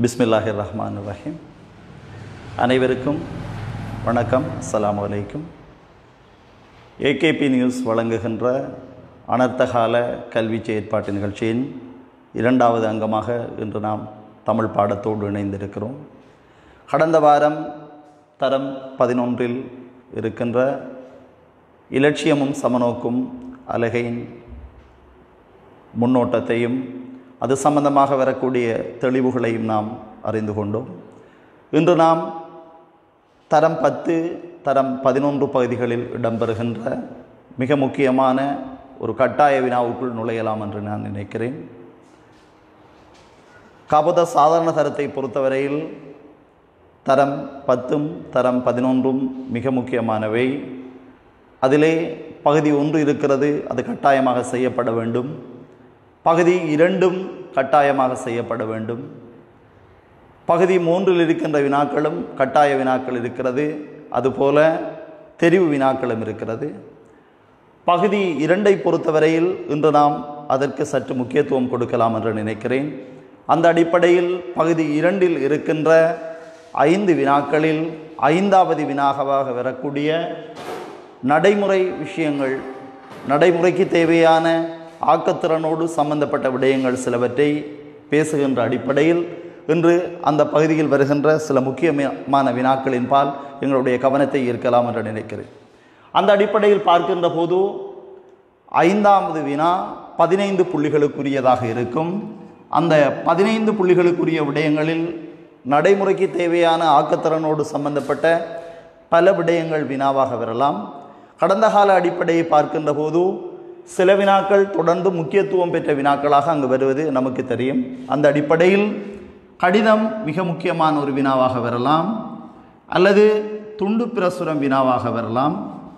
பிஸ்மில்லாஹிர் ரஹ்மான் ரஹீம் அனைவருக்கும் வணக்கம் அஸ்ஸலாமு அலைக்கும் ஏகேபி நியூஸ் வழங்குகின்ற அனர்த்தகால கல்வி செயற்பாட்டு நிகழ்ச்சியின் இரண்டாவது அங்கமாக இன்று நாம் தமிழ் பாடத்தோடு இணைந்திருக்கிறோம் கடந்த வாரம் தரம் பதினொன்றில் இருக்கின்ற இலட்சியமும் சமநோக்கும் அலகையின் முன்னோட்டத்தையும் அது சம்பந்தமாக வரக்கூடிய தெளிவுகளையும் நாம் அறிந்து கொண்டோம் இன்று நாம் தரம் பத்து தரம் பதினொன்று பகுதிகளில் இடம்பெறுகின்ற மிக முக்கியமான ஒரு கட்டாய வினாவுக்குள் நுழையலாம் என்று நான் நினைக்கிறேன் காபத சாதாரண தரத்தை பொறுத்தவரையில் தரம் பத்தும் தரம் பதினொன்றும் மிக முக்கியமானவை அதிலே பகுதி ஒன்று இருக்கிறது அது கட்டாயமாக செய்யப்பட வேண்டும் பகுதி இரண்டும் கட்டாயமாக செய்யப்பட வேண்டும் பகுதி மூன்றில் இருக்கின்ற வினாக்களும் கட்டாய வினாக்கள் இருக்கிறது அதுபோல தெரிவு வினாக்களும் இருக்கிறது பகுதி இரண்டை பொறுத்தவரையில் இன்று நாம் அதற்கு சற்று முக்கியத்துவம் கொடுக்கலாம் என்று நினைக்கிறேன் அந்த அடிப்படையில் பகுதி இரண்டில் இருக்கின்ற ஐந்து வினாக்களில் ஐந்தாவது வினாகவாக வரக்கூடிய நடைமுறை விஷயங்கள் நடைமுறைக்கு தேவையான ஆக்கத்திறனோடு சம்பந்தப்பட்ட விடயங்கள் சிலவற்றை பேசுகின்ற அடிப்படையில் இன்று அந்த பகுதியில் வருகின்ற சில முக்கியமான வினாக்களின் பால் எங்களுடைய கவனத்தை ஈர்க்கலாம் என்று நினைக்கிறேன் அந்த அடிப்படையில் பார்க்கின்ற போது ஐந்தாவது வினா பதினைந்து புள்ளிகளுக்குரியதாக இருக்கும் அந்த பதினைந்து புள்ளிகளுக்குரிய விடயங்களில் நடைமுறைக்கு தேவையான ஆக்கத்திறனோடு சம்பந்தப்பட்ட பல விடயங்கள் வினாவாக வரலாம் கடந்த கால அடிப்படையை பார்க்கின்ற போது சில வினாக்கள் தொடர்ந்து முக்கியத்துவம் பெற்ற வினாக்களாக அங்கு வருவது நமக்கு தெரியும் அந்த அடிப்படையில் கடிதம் மிக முக்கியமான ஒரு வினாவாக வரலாம் அல்லது துண்டு பிரசுரம் வினாவாக வரலாம்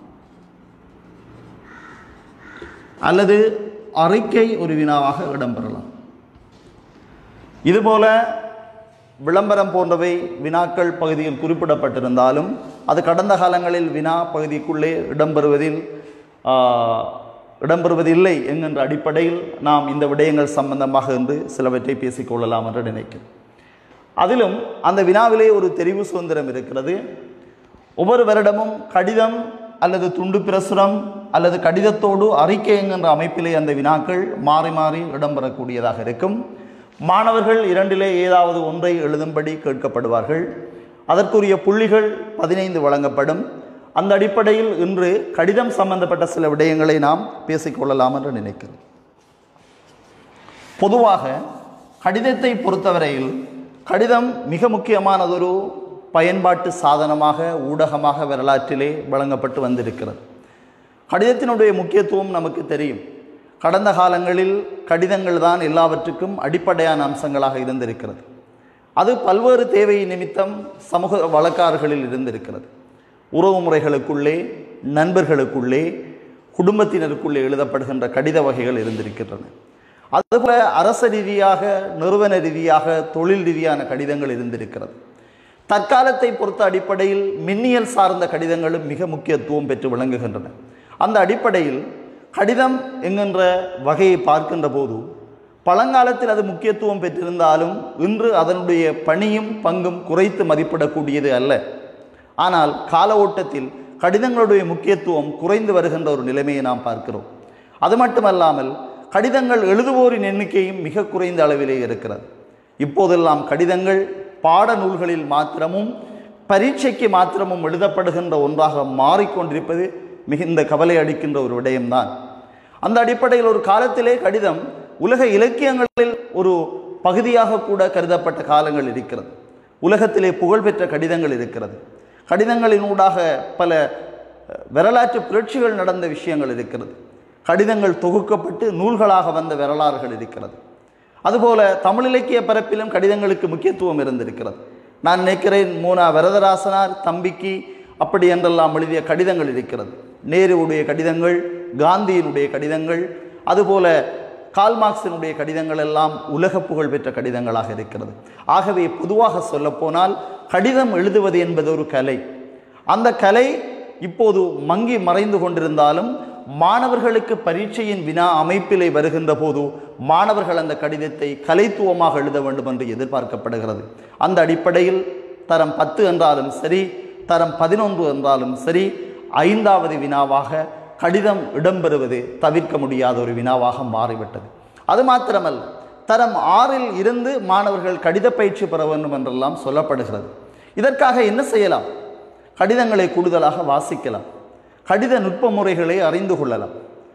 அல்லது அறிக்கை ஒரு வினாவாக இடம்பெறலாம் இதுபோல விளம்பரம் போன்றவை வினாக்கள் பகுதியில் குறிப்பிடப்பட்டிருந்தாலும் அது கடந்த காலங்களில் வினா பகுதிக்குள்ளே இடம்பெறுவதில் இடம்பெறுவதில்லை என்கின்ற அடிப்படையில் நாம் இந்த விடயங்கள் சம்பந்தமாக என்று சிலவற்றை பேசிக்கொள்ளலாம் என்று நினைக்கிறேன் அதிலும் அந்த வினாவிலே ஒரு தெரிவு சுதந்திரம் இருக்கிறது ஒவ்வொரு வருடமும் கடிதம் அல்லது துண்டு பிரசுரம் அல்லது கடிதத்தோடு அறிக்கை என்கின்ற அமைப்பிலே அந்த வினாக்கள் மாறி மாறி இடம்பெறக்கூடியதாக இருக்கும் மாணவர்கள் இரண்டிலே ஏதாவது ஒன்றை எழுதும்படி கேட்கப்படுவார்கள் அதற்குரிய புள்ளிகள் பதினைந்து வழங்கப்படும் அந்த அடிப்படையில் இன்று கடிதம் சம்பந்தப்பட்ட சில விடயங்களை நாம் பேசிக்கொள்ளலாம் என்று நினைக்கிறேன் பொதுவாக கடிதத்தை பொறுத்தவரையில் கடிதம் மிக முக்கியமானதொரு பயன்பாட்டு சாதனமாக ஊடகமாக வரலாற்றிலே வழங்கப்பட்டு வந்திருக்கிறது கடிதத்தினுடைய முக்கியத்துவம் நமக்கு தெரியும் கடந்த காலங்களில் கடிதங்கள் தான் எல்லாவற்றுக்கும் அடிப்படையான அம்சங்களாக இருந்திருக்கிறது அது பல்வேறு தேவை நிமித்தம் சமூக வழக்காறுகளில் இருந்திருக்கிறது உறவு முறைகளுக்குள்ளே நண்பர்களுக்குள்ளே குடும்பத்தினருக்குள்ளே எழுதப்படுகின்ற கடித வகைகள் இருந்திருக்கின்றன அதுபோல அரச ரீதியாக நிறுவன ரீதியாக தொழில் ரீதியான கடிதங்கள் இருந்திருக்கிறது தற்காலத்தை பொறுத்த அடிப்படையில் மின்னியல் சார்ந்த கடிதங்களும் மிக முக்கியத்துவம் பெற்று விளங்குகின்றன அந்த அடிப்படையில் கடிதம் என்கின்ற வகையை பார்க்கின்ற போது பழங்காலத்தில் அது முக்கியத்துவம் பெற்றிருந்தாலும் இன்று அதனுடைய பணியும் பங்கும் குறைத்து மதிப்பிடக்கூடியது அல்ல ஆனால் கால ஓட்டத்தில் கடிதங்களுடைய முக்கியத்துவம் குறைந்து வருகின்ற ஒரு நிலைமையை நாம் பார்க்கிறோம் அது மட்டுமல்லாமல் கடிதங்கள் எழுதுவோரின் எண்ணிக்கையும் மிக குறைந்த அளவிலே இருக்கிறது இப்போதெல்லாம் கடிதங்கள் பாட நூல்களில் மாத்திரமும் பரீட்சைக்கு மாத்திரமும் எழுதப்படுகின்ற ஒன்றாக மாறிக்கொண்டிருப்பது மிகுந்த கவலை அளிக்கின்ற ஒரு விடயம்தான் அந்த அடிப்படையில் ஒரு காலத்திலே கடிதம் உலக இலக்கியங்களில் ஒரு பகுதியாக கூட கருதப்பட்ட காலங்கள் இருக்கிறது உலகத்திலே புகழ்பெற்ற கடிதங்கள் இருக்கிறது கடிதங்களினூடாக பல வரலாற்று புரட்சிகள் நடந்த விஷயங்கள் இருக்கிறது கடிதங்கள் தொகுக்கப்பட்டு நூல்களாக வந்த வரலாறுகள் இருக்கிறது அதுபோல தமிழ் இலக்கிய பரப்பிலும் கடிதங்களுக்கு முக்கியத்துவம் இருந்திருக்கிறது நான் நினைக்கிறேன் மூனா வரதராசனார் தம்பிக்கு அப்படி என்றெல்லாம் எழுதிய கடிதங்கள் இருக்கிறது நேருவுடைய கடிதங்கள் காந்தியினுடைய கடிதங்கள் அதுபோல கால்மார்க்சினுடைய கடிதங்கள் எல்லாம் உலக புகழ் பெற்ற கடிதங்களாக இருக்கிறது ஆகவே பொதுவாக சொல்லப்போனால் கடிதம் எழுதுவது என்பது ஒரு கலை அந்த கலை இப்போது மங்கி மறைந்து கொண்டிருந்தாலும் மாணவர்களுக்கு பரீட்சையின் வினா அமைப்பிலே வருகின்ற போது மாணவர்கள் அந்த கடிதத்தை கலைத்துவமாக எழுத வேண்டும் என்று எதிர்பார்க்கப்படுகிறது அந்த அடிப்படையில் தரம் பத்து என்றாலும் சரி தரம் பதினொன்று என்றாலும் சரி ஐந்தாவது வினாவாக கடிதம் இடம்பெறுவது தவிர்க்க முடியாத ஒரு வினாவாக மாறிவிட்டது அது மாத்திரமல்ல தரம் ஆறில் இருந்து மாணவர்கள் கடித பயிற்சி பெற வேண்டும் என்றெல்லாம் சொல்லப்படுகிறது இதற்காக என்ன செய்யலாம் கடிதங்களை கூடுதலாக வாசிக்கலாம் கடித நுட்ப முறைகளை அறிந்து கொள்ளலாம்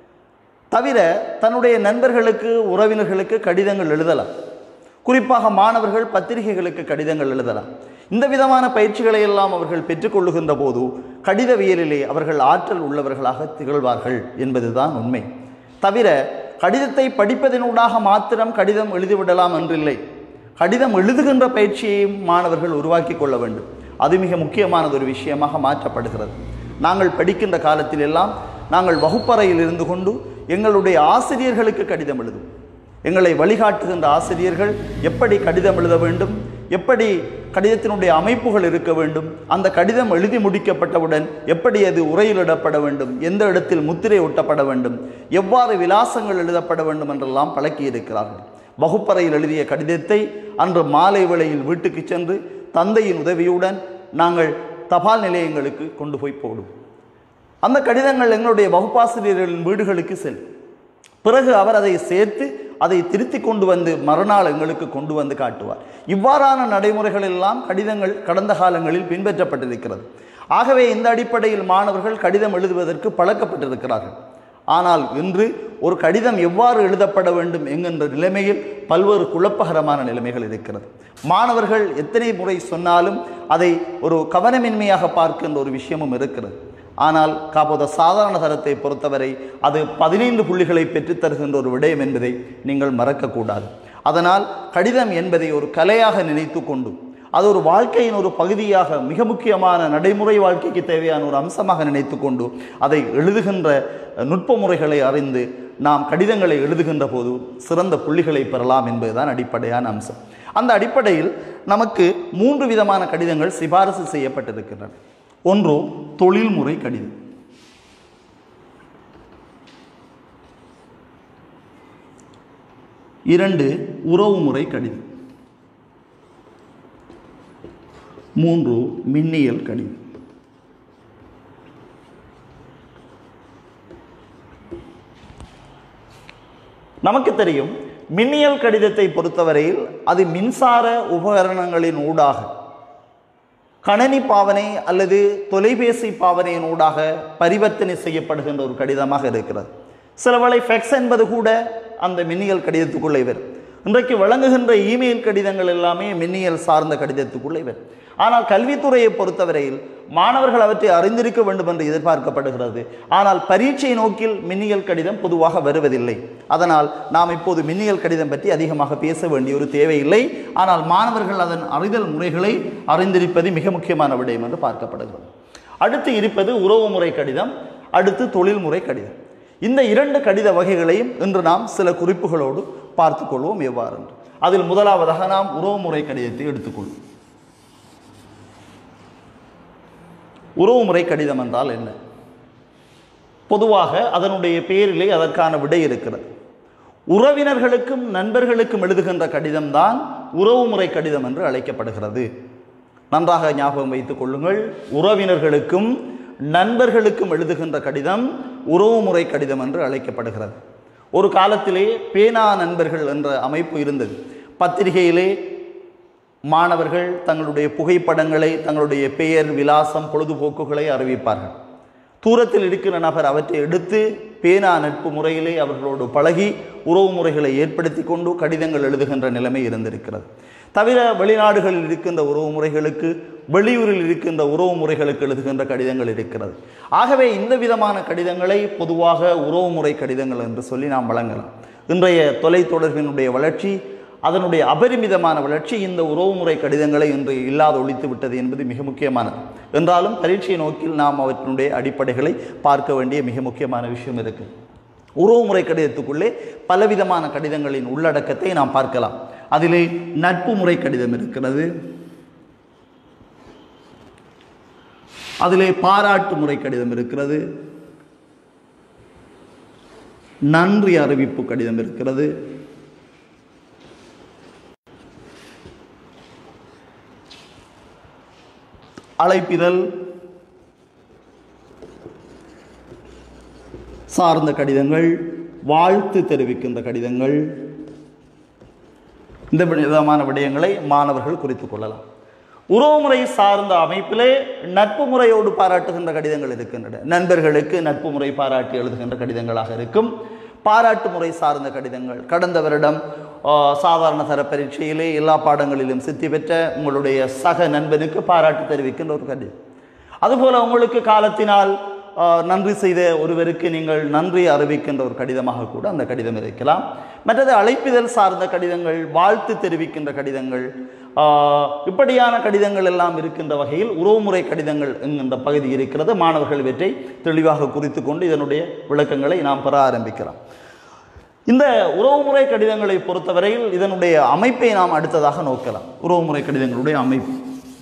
தவிர தன்னுடைய நண்பர்களுக்கு உறவினர்களுக்கு கடிதங்கள் எழுதலாம் குறிப்பாக மாணவர்கள் பத்திரிகைகளுக்கு கடிதங்கள் எழுதலாம் இந்த விதமான பயிற்சிகளை எல்லாம் அவர்கள் பெற்றுக்கொள்ளுகின்ற போது கடிதவியலிலே அவர்கள் ஆற்றல் உள்ளவர்களாக திகழ்வார்கள் என்பதுதான் உண்மை தவிர கடிதத்தை படிப்பதனூடாக மாத்திரம் கடிதம் எழுதிவிடலாம் என்றில்லை கடிதம் எழுதுகின்ற பயிற்சியையும் மாணவர்கள் உருவாக்கி கொள்ள வேண்டும் அது மிக முக்கியமானது ஒரு விஷயமாக மாற்றப்படுகிறது நாங்கள் படிக்கின்ற காலத்தில் எல்லாம் நாங்கள் வகுப்பறையில் இருந்து கொண்டு எங்களுடைய ஆசிரியர்களுக்கு கடிதம் எழுதும் எங்களை வழிகாட்டுகின்ற ஆசிரியர்கள் எப்படி கடிதம் எழுத வேண்டும் எப்படி கடிதத்தினுடைய அமைப்புகள் இருக்க வேண்டும் அந்த கடிதம் எழுதி முடிக்கப்பட்டவுடன் எப்படி அது உரையிலிடப்பட வேண்டும் எந்த இடத்தில் முத்திரை ஒட்டப்பட வேண்டும் எவ்வாறு விலாசங்கள் எழுதப்பட வேண்டும் என்றெல்லாம் பழக்கி இருக்கிறார்கள் வகுப்பறையில் எழுதிய கடிதத்தை அன்று மாலை வேளையில் வீட்டுக்கு சென்று தந்தையின் உதவியுடன் நாங்கள் தபால் நிலையங்களுக்கு கொண்டு போய் போடும் அந்த கடிதங்கள் எங்களுடைய வகுப்பாசிரியர்களின் வீடுகளுக்கு செல்லும் பிறகு அவர் அதை சேர்த்து அதை திருத்தி கொண்டு வந்து மறுநாள் எங்களுக்கு கொண்டு வந்து காட்டுவார் இவ்வாறான நடைமுறைகள் எல்லாம் கடிதங்கள் கடந்த காலங்களில் பின்பற்றப்பட்டிருக்கிறது ஆகவே இந்த அடிப்படையில் மாணவர்கள் கடிதம் எழுதுவதற்கு பழக்கப்பட்டிருக்கிறார்கள் ஆனால் இன்று ஒரு கடிதம் எவ்வாறு எழுதப்பட வேண்டும் என்கின்ற நிலைமையில் பல்வேறு குழப்பகரமான நிலைமைகள் இருக்கிறது மாணவர்கள் எத்தனை முறை சொன்னாலும் அதை ஒரு கவனமின்மையாக பார்க்கின்ற ஒரு விஷயமும் இருக்கிறது ஆனால் காப்போத சாதாரண தரத்தை பொறுத்தவரை அது பதினைந்து புள்ளிகளை பெற்றுத் தருகின்ற ஒரு விடயம் என்பதை நீங்கள் மறக்கக்கூடாது அதனால் கடிதம் என்பதை ஒரு கலையாக நினைத்து கொண்டு அது ஒரு வாழ்க்கையின் ஒரு பகுதியாக மிக முக்கியமான நடைமுறை வாழ்க்கைக்கு தேவையான ஒரு அம்சமாக நினைத்து கொண்டு அதை எழுதுகின்ற நுட்ப முறைகளை அறிந்து நாம் கடிதங்களை எழுதுகின்ற போது சிறந்த புள்ளிகளை பெறலாம் என்பதுதான் அடிப்படையான அம்சம் அந்த அடிப்படையில் நமக்கு மூன்று விதமான கடிதங்கள் சிபாரசு செய்யப்பட்டிருக்கின்றன ஒன்று தொழில்முறை கடிதம் இரண்டு உறவுமுறை கடிதம் மூன்று மின்னியல் கடிதம் நமக்கு தெரியும் மின்னியல் கடிதத்தை பொறுத்தவரையில் அது மின்சார உபகரணங்களின் ஊடாக கணனி பாவனை அல்லது தொலைபேசி பாவனையின் ஊடாக பரிவர்த்தனை செய்யப்படுகின்ற ஒரு கடிதமாக இருக்கிறது சில வேளை ஃபெக்ஸ் என்பது கூட அந்த மின்னியல் கடிதத்துக்குள்ளே வரும் இன்றைக்கு வழங்குகின்ற இமெயில் கடிதங்கள் எல்லாமே மின்னியல் சார்ந்த கடிதத்துக்குள்ளே வரும் ஆனால் கல்வித்துறையை பொறுத்தவரையில் மாணவர்கள் அவற்றை அறிந்திருக்க வேண்டும் என்று எதிர்பார்க்கப்படுகிறது ஆனால் பரீட்சை நோக்கில் மின்னியல் கடிதம் பொதுவாக வருவதில்லை அதனால் நாம் இப்போது மின்னியல் கடிதம் பற்றி அதிகமாக பேச வேண்டிய ஒரு தேவையில்லை ஆனால் மாணவர்கள் அதன் அறிதல் முறைகளை அறிந்திருப்பது மிக முக்கியமான விடயம் என்று பார்க்கப்படுகிறது அடுத்து இருப்பது உறவுமுறை கடிதம் அடுத்து தொழில்முறை கடிதம் இந்த இரண்டு கடித வகைகளையும் இன்று நாம் சில குறிப்புகளோடு பார்த்துக்கொள்வோம் எவ்வாறு என்று அதில் முதலாவதாக நாம் உறவுமுறை கடிதத்தை எடுத்துக்கொள்வோம் உறவுமுறை கடிதம் என்றால் என்ன பொதுவாக அதனுடைய பெயரிலே அதற்கான விடை இருக்கிறது உறவினர்களுக்கும் நண்பர்களுக்கும் எழுதுகின்ற கடிதம்தான் உறவுமுறை கடிதம் என்று அழைக்கப்படுகிறது நன்றாக ஞாபகம் வைத்துக் கொள்ளுங்கள் உறவினர்களுக்கும் நண்பர்களுக்கும் எழுதுகின்ற கடிதம் உறவுமுறை கடிதம் என்று அழைக்கப்படுகிறது ஒரு காலத்திலே பேனா நண்பர்கள் என்ற அமைப்பு இருந்தது பத்திரிகையிலே மாணவர்கள் தங்களுடைய புகைப்படங்களை தங்களுடைய பெயர் விலாசம் பொழுதுபோக்குகளை அறிவிப்பார்கள் தூரத்தில் இருக்கிற நபர் அவற்றை எடுத்து பேனா நட்பு முறையிலே அவர்களோடு பழகி உறவு முறைகளை ஏற்படுத்தி கொண்டு கடிதங்கள் எழுதுகின்ற நிலைமை இருந்திருக்கிறது தவிர வெளிநாடுகளில் இருக்கின்ற உறவு முறைகளுக்கு வெளியூரில் இருக்கின்ற உறவு முறைகளுக்கு எழுதுகின்ற கடிதங்கள் இருக்கிறது ஆகவே இந்த விதமான கடிதங்களை பொதுவாக உறவுமுறை கடிதங்கள் என்று சொல்லி நாம் வழங்கலாம் இன்றைய தொலைத்தொடர்பினுடைய வளர்ச்சி அதனுடைய அபரிமிதமான வளர்ச்சி இந்த உறவுமுறை கடிதங்களை இன்று இல்லாத ஒழித்து விட்டது என்பது மிக முக்கியமானது என்றாலும் பரீட்சை நோக்கில் நாம் அவற்றினுடைய அடிப்படைகளை பார்க்க வேண்டிய மிக முக்கியமான விஷயம் இருக்கு உறவுமுறை கடிதத்துக்குள்ளே பலவிதமான கடிதங்களின் உள்ளடக்கத்தை நாம் பார்க்கலாம் அதிலே நட்பு முறை கடிதம் இருக்கிறது அதிலே பாராட்டு முறை கடிதம் இருக்கிறது நன்றி அறிவிப்பு கடிதம் இருக்கிறது அழைப்பிதழ் சார்ந்த கடிதங்கள் வாழ்த்து தெரிவிக்கின்ற கடிதங்கள் இந்த விதமான விடயங்களை மாணவர்கள் குறித்துக் கொள்ளலாம் உறவுமுறை சார்ந்த அமைப்பிலே நட்பு முறையோடு பாராட்டுகின்ற கடிதங்கள் இருக்கின்றன நண்பர்களுக்கு நட்பு முறை பாராட்டி எழுதுகின்ற கடிதங்களாக இருக்கும் பாராட்டு முறை சார்ந்த கடிதங்கள் கடந்த வருடம் ஆ, சாதாரண தர பரீட்சையிலே எல்லா பாடங்களிலும் சித்தி பெற்ற உங்களுடைய சக நண்பனுக்கு பாராட்டு தெரிவிக்கின்ற ஒரு கடிதம் அதுபோல உங்களுக்கு காலத்தினால் ஆ, நன்றி செய்த ஒருவருக்கு நீங்கள் நன்றி அறிவிக்கின்ற ஒரு கடிதமாக கூட அந்த கடிதம் இருக்கலாம் மற்றது அழைப்பிதழ் சார்ந்த கடிதங்கள் வாழ்த்து தெரிவிக்கின்ற கடிதங்கள் ஆ, இப்படியான கடிதங்கள் எல்லாம் இருக்கின்ற வகையில் உறவுமுறை கடிதங்கள் என்கின்ற பகுதி இருக்கிறது மாணவர்கள் இவற்றை தெளிவாக குறித்து கொண்டு இதனுடைய விளக்கங்களை நாம் பெற ஆரம்பிக்கலாம் இந்த உறவுமுறை கடிதங்களை பொறுத்தவரையில் இதனுடைய அமைப்பை நாம் அடுத்ததாக நோக்கலாம் உறவுமுறை கடிதங்களுடைய அமைப்பு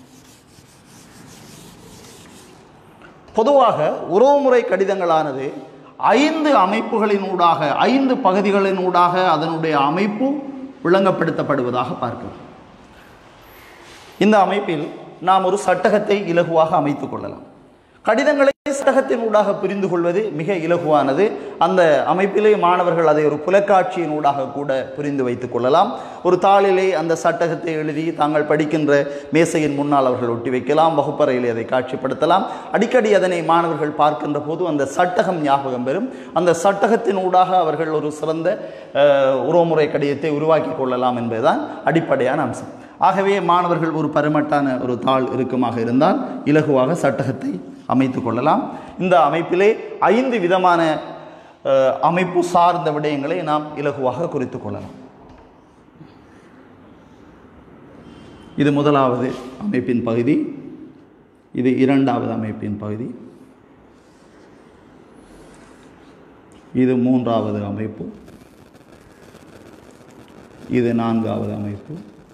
பொதுவாக உறவுமுறை கடிதங்களானது ஐந்து அமைப்புகளினூடாக ஐந்து பகுதிகளினூடாக அதனுடைய அமைப்பு விளங்கப்படுத்தப்படுவதாக பார்க்கலாம் இந்த அமைப்பில் நாம் ஒரு சட்டகத்தை இலகுவாக அமைத்துக் கொள்ளலாம் கடிதங்களை சட்டகத்தினூடாக புரிந்து கொள்வது மிக இலகுவானது அந்த அமைப்பிலே மாணவர்கள் அதை ஒரு புலக்காட்சியினூடாக கூட புரிந்து வைத்துக் கொள்ளலாம் ஒரு தாளிலே அந்த சட்டகத்தை எழுதி தாங்கள் படிக்கின்ற மேசையின் முன்னால் அவர்கள் ஒட்டி வைக்கலாம் வகுப்பறையிலே அதை காட்சிப்படுத்தலாம் அடிக்கடி அதனை மாணவர்கள் பார்க்கின்ற போது அந்த சட்டகம் ஞாபகம் பெறும் அந்த சட்டகத்தினூடாக அவர்கள் ஒரு சிறந்த அஹ், உறவுமுறை கடிதத்தை உருவாக்கி கொள்ளலாம் என்பதுதான் அடிப்படையான அம்சம் ஆகவே மாணவர்கள் ஒரு பருமட்டான ஒரு தாள் இறுக்கமாக இருந்தால் இலகுவாக சட்டகத்தை அமைத்து கொள்ளலாம் இந்த அமைப்பிலே ஐந்து விதமான அஹ், அமைப்பு சார்ந்த விடயங்களை நாம் இலகுவாக குறித்து கொள்ளலாம் இது முதலாவது அமைப்பின் பகுதி இது இரண்டாவது அமைப்பின் பகுதி இது மூன்றாவது அமைப்பு இது நான்காவது அமைப்பு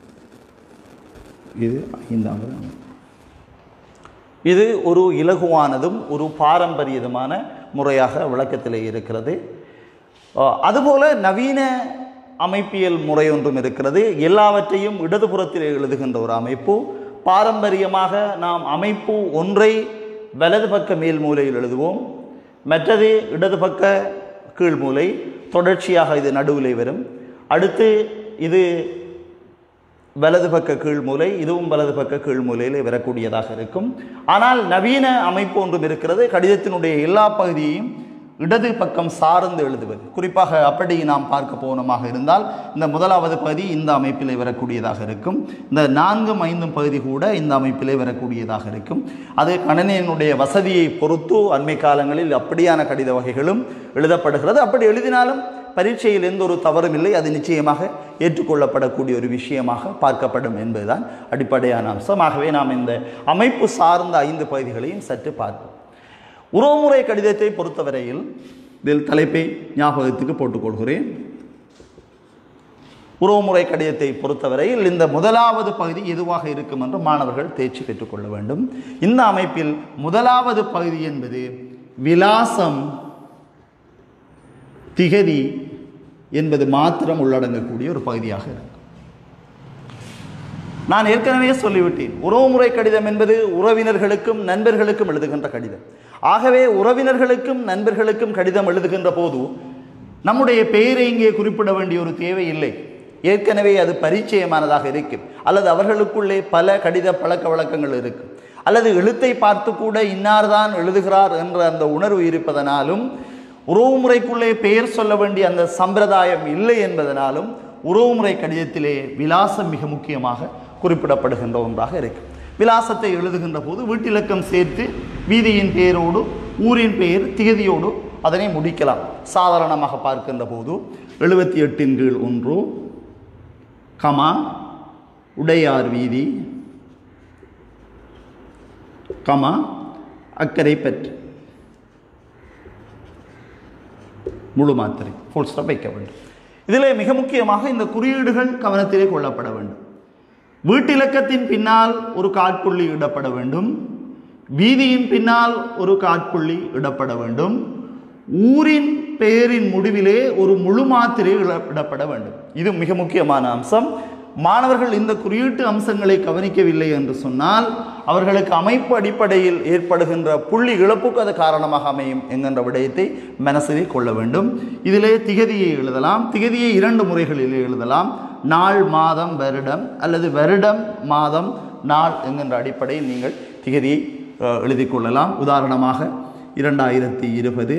இது ஐந்தாவது அமைப்பு இது ஒரு இலகுவானதும் ஒரு பாரம்பரியமான முறையாக விளக்கத்திலே இருக்கிறது அஹ், அதுபோல நவீன அமைப்பியல் முறை ஒன்றும் இருக்கிறது எல்லாவற்றையும் இடதுபுறத்தில் எழுதுகின்ற ஒரு அமைப்பு பாரம்பரியமாக நாம் அமைப்பு ஒன்றை வலது பக்க மேல் மூலையில் எழுதுவோம் மற்றது இடது பக்க கீழ் மூலை தொடர்ச்சியாக இது நடுவிலே வரும் அடுத்து இது வலது பக்க கீழ்மூலை இதுவும் வலது பக்க கீழ்மூலையிலே வரக்கூடியதாக இருக்கும் ஆனால் நவீன அமைப்பு ஒன்றும் இருக்கிறது கடிதத்தினுடைய எல்லா பகுதியையும் இடது பக்கம் சார்ந்து எழுதுவது குறிப்பாக அப்படி நாம் பார்க்க போனமாக இருந்தால் இந்த முதலாவது பகுதி இந்த அமைப்பிலே வரக்கூடியதாக இருக்கும் இந்த நான்கும் ஐந்தும் பகுதி கூட இந்த அமைப்பிலே வரக்கூடியதாக இருக்கும் அது கணனியினுடைய வசதியை பொறுத்து அண்மை காலங்களில் அப்படியான கடித வகைகளும் எழுதப்படுகிறது அப்படி எழுதினாலும் பரீட்சையில் எந்த ஒரு தவறும் இல்லை அது நிச்சயமாக ஏற்றுக்கொள்ளப்படக்கூடிய ஒரு விஷயமாக பார்க்கப்படும் என்பதுதான் அடிப்படையான அம்சம் ஆகவே நாம் இந்த அமைப்பு சார்ந்த ஐந்து பகுதிகளையும் சற்று பார்ப்போம் உறவுமுறை கடிதத்தை பொறுத்தவரையில் இதில் தலைப்பை ஞாபகத்துக்கு போட்டுக்கொள்கிறேன் உறவுமுறை கடிதத்தை பொறுத்தவரையில் இந்த முதலாவது பகுதி எதுவாக இருக்கும் என்று மாணவர்கள் தேர்ச்சி பெற்றுக்கொள்ள வேண்டும் இந்த அமைப்பில் முதலாவது பகுதி என்பது விலாசம் திகதி என்பது மாத்திரம் உள்ளடங்கக்கூடிய ஒரு பகுதியாக இருக்கும் நான் ஏற்கனவே சொல்லிவிட்டேன் உறவுமுறை கடிதம் என்பது உறவினர்களுக்கும் நண்பர்களுக்கும் எழுதுகின்ற கடிதம் ஆகவே உறவினர்களுக்கும் நண்பர்களுக்கும் கடிதம் எழுதுகின்ற போது நம்முடைய பெயரை இங்கே குறிப்பிட வேண்டிய ஒரு தேவை இல்லை ஏற்கனவே அது பரிச்சயமானதாக இருக்கும் அல்லது அவர்களுக்குள்ளே பல கடித பழக்க வழக்கங்கள் இருக்கும் அல்லது எழுத்தை பார்த்து கூட இன்னார்தான் எழுதுகிறார் என்ற அந்த உணர்வு இருப்பதனாலும் உறவுமுறைக்குள்ளே பெயர் சொல்ல வேண்டிய அந்த சம்பிரதாயம் இல்லை என்பதனாலும் உறவுமுறை கடிதத்திலே விலாசம் மிக முக்கியமாக குறிப்பிடப்படுகின்ற ஒன்றாக இருக்கு விலாசத்தை எழுதுகின்ற போது வீட்டிலக்கம் சேர்த்து வீதியின் பெயரோடு ஊரின் பெயர் திகதியோடு அதனை முடிக்கலாம் சாதாரணமாக பார்க்கின்ற போது எழுபத்தி எட்டின் கீழ் ஒன்று கமா உடையார் வீதி கமா அக்கறை பெற்று முழு மாத்திரை ஃபுல் ஸ்டாப் வைக்க வேண்டும் இதிலே மிக முக்கியமாக இந்த குறியீடுகள் கவனத்திலே கொள்ளப்பட வேண்டும் வீட்டிலக்கத்தின் பின்னால் ஒரு காட்புள்ளி இடப்பட வேண்டும் வீதியின் பின்னால் ஒரு காட்புள்ளி இடப்பட வேண்டும் ஊரின் பெயரின் முடிவிலே ஒரு முழு மாத்திரை இட- இடப்பட வேண்டும் இது மிக முக்கியமான அம்சம் மாணவர்கள் இந்த குறியீட்டு அம்சங்களை கவனிக்கவில்லை என்று சொன்னால் அவர்களுக்கு அமைப்பு அடிப்படையில் ஏற்படுகின்ற புள்ளி இழப்புக்கு அது காரணமாக அமையும் என்கின்ற விடயத்தை மனசிலே கொள்ள வேண்டும் இதிலே திகதியை எழுதலாம் திகதியை இரண்டு முறைகளில் எழுதலாம் நாள் மாதம் வருடம் அல்லது வருடம் மாதம் நாள் என்கின்ற அடிப்படையில் நீங்கள் திகதியை அஹ், எழுதிக் கொள்ளலாம் உதாரணமாக இரண்டாயிரத்தி இருபது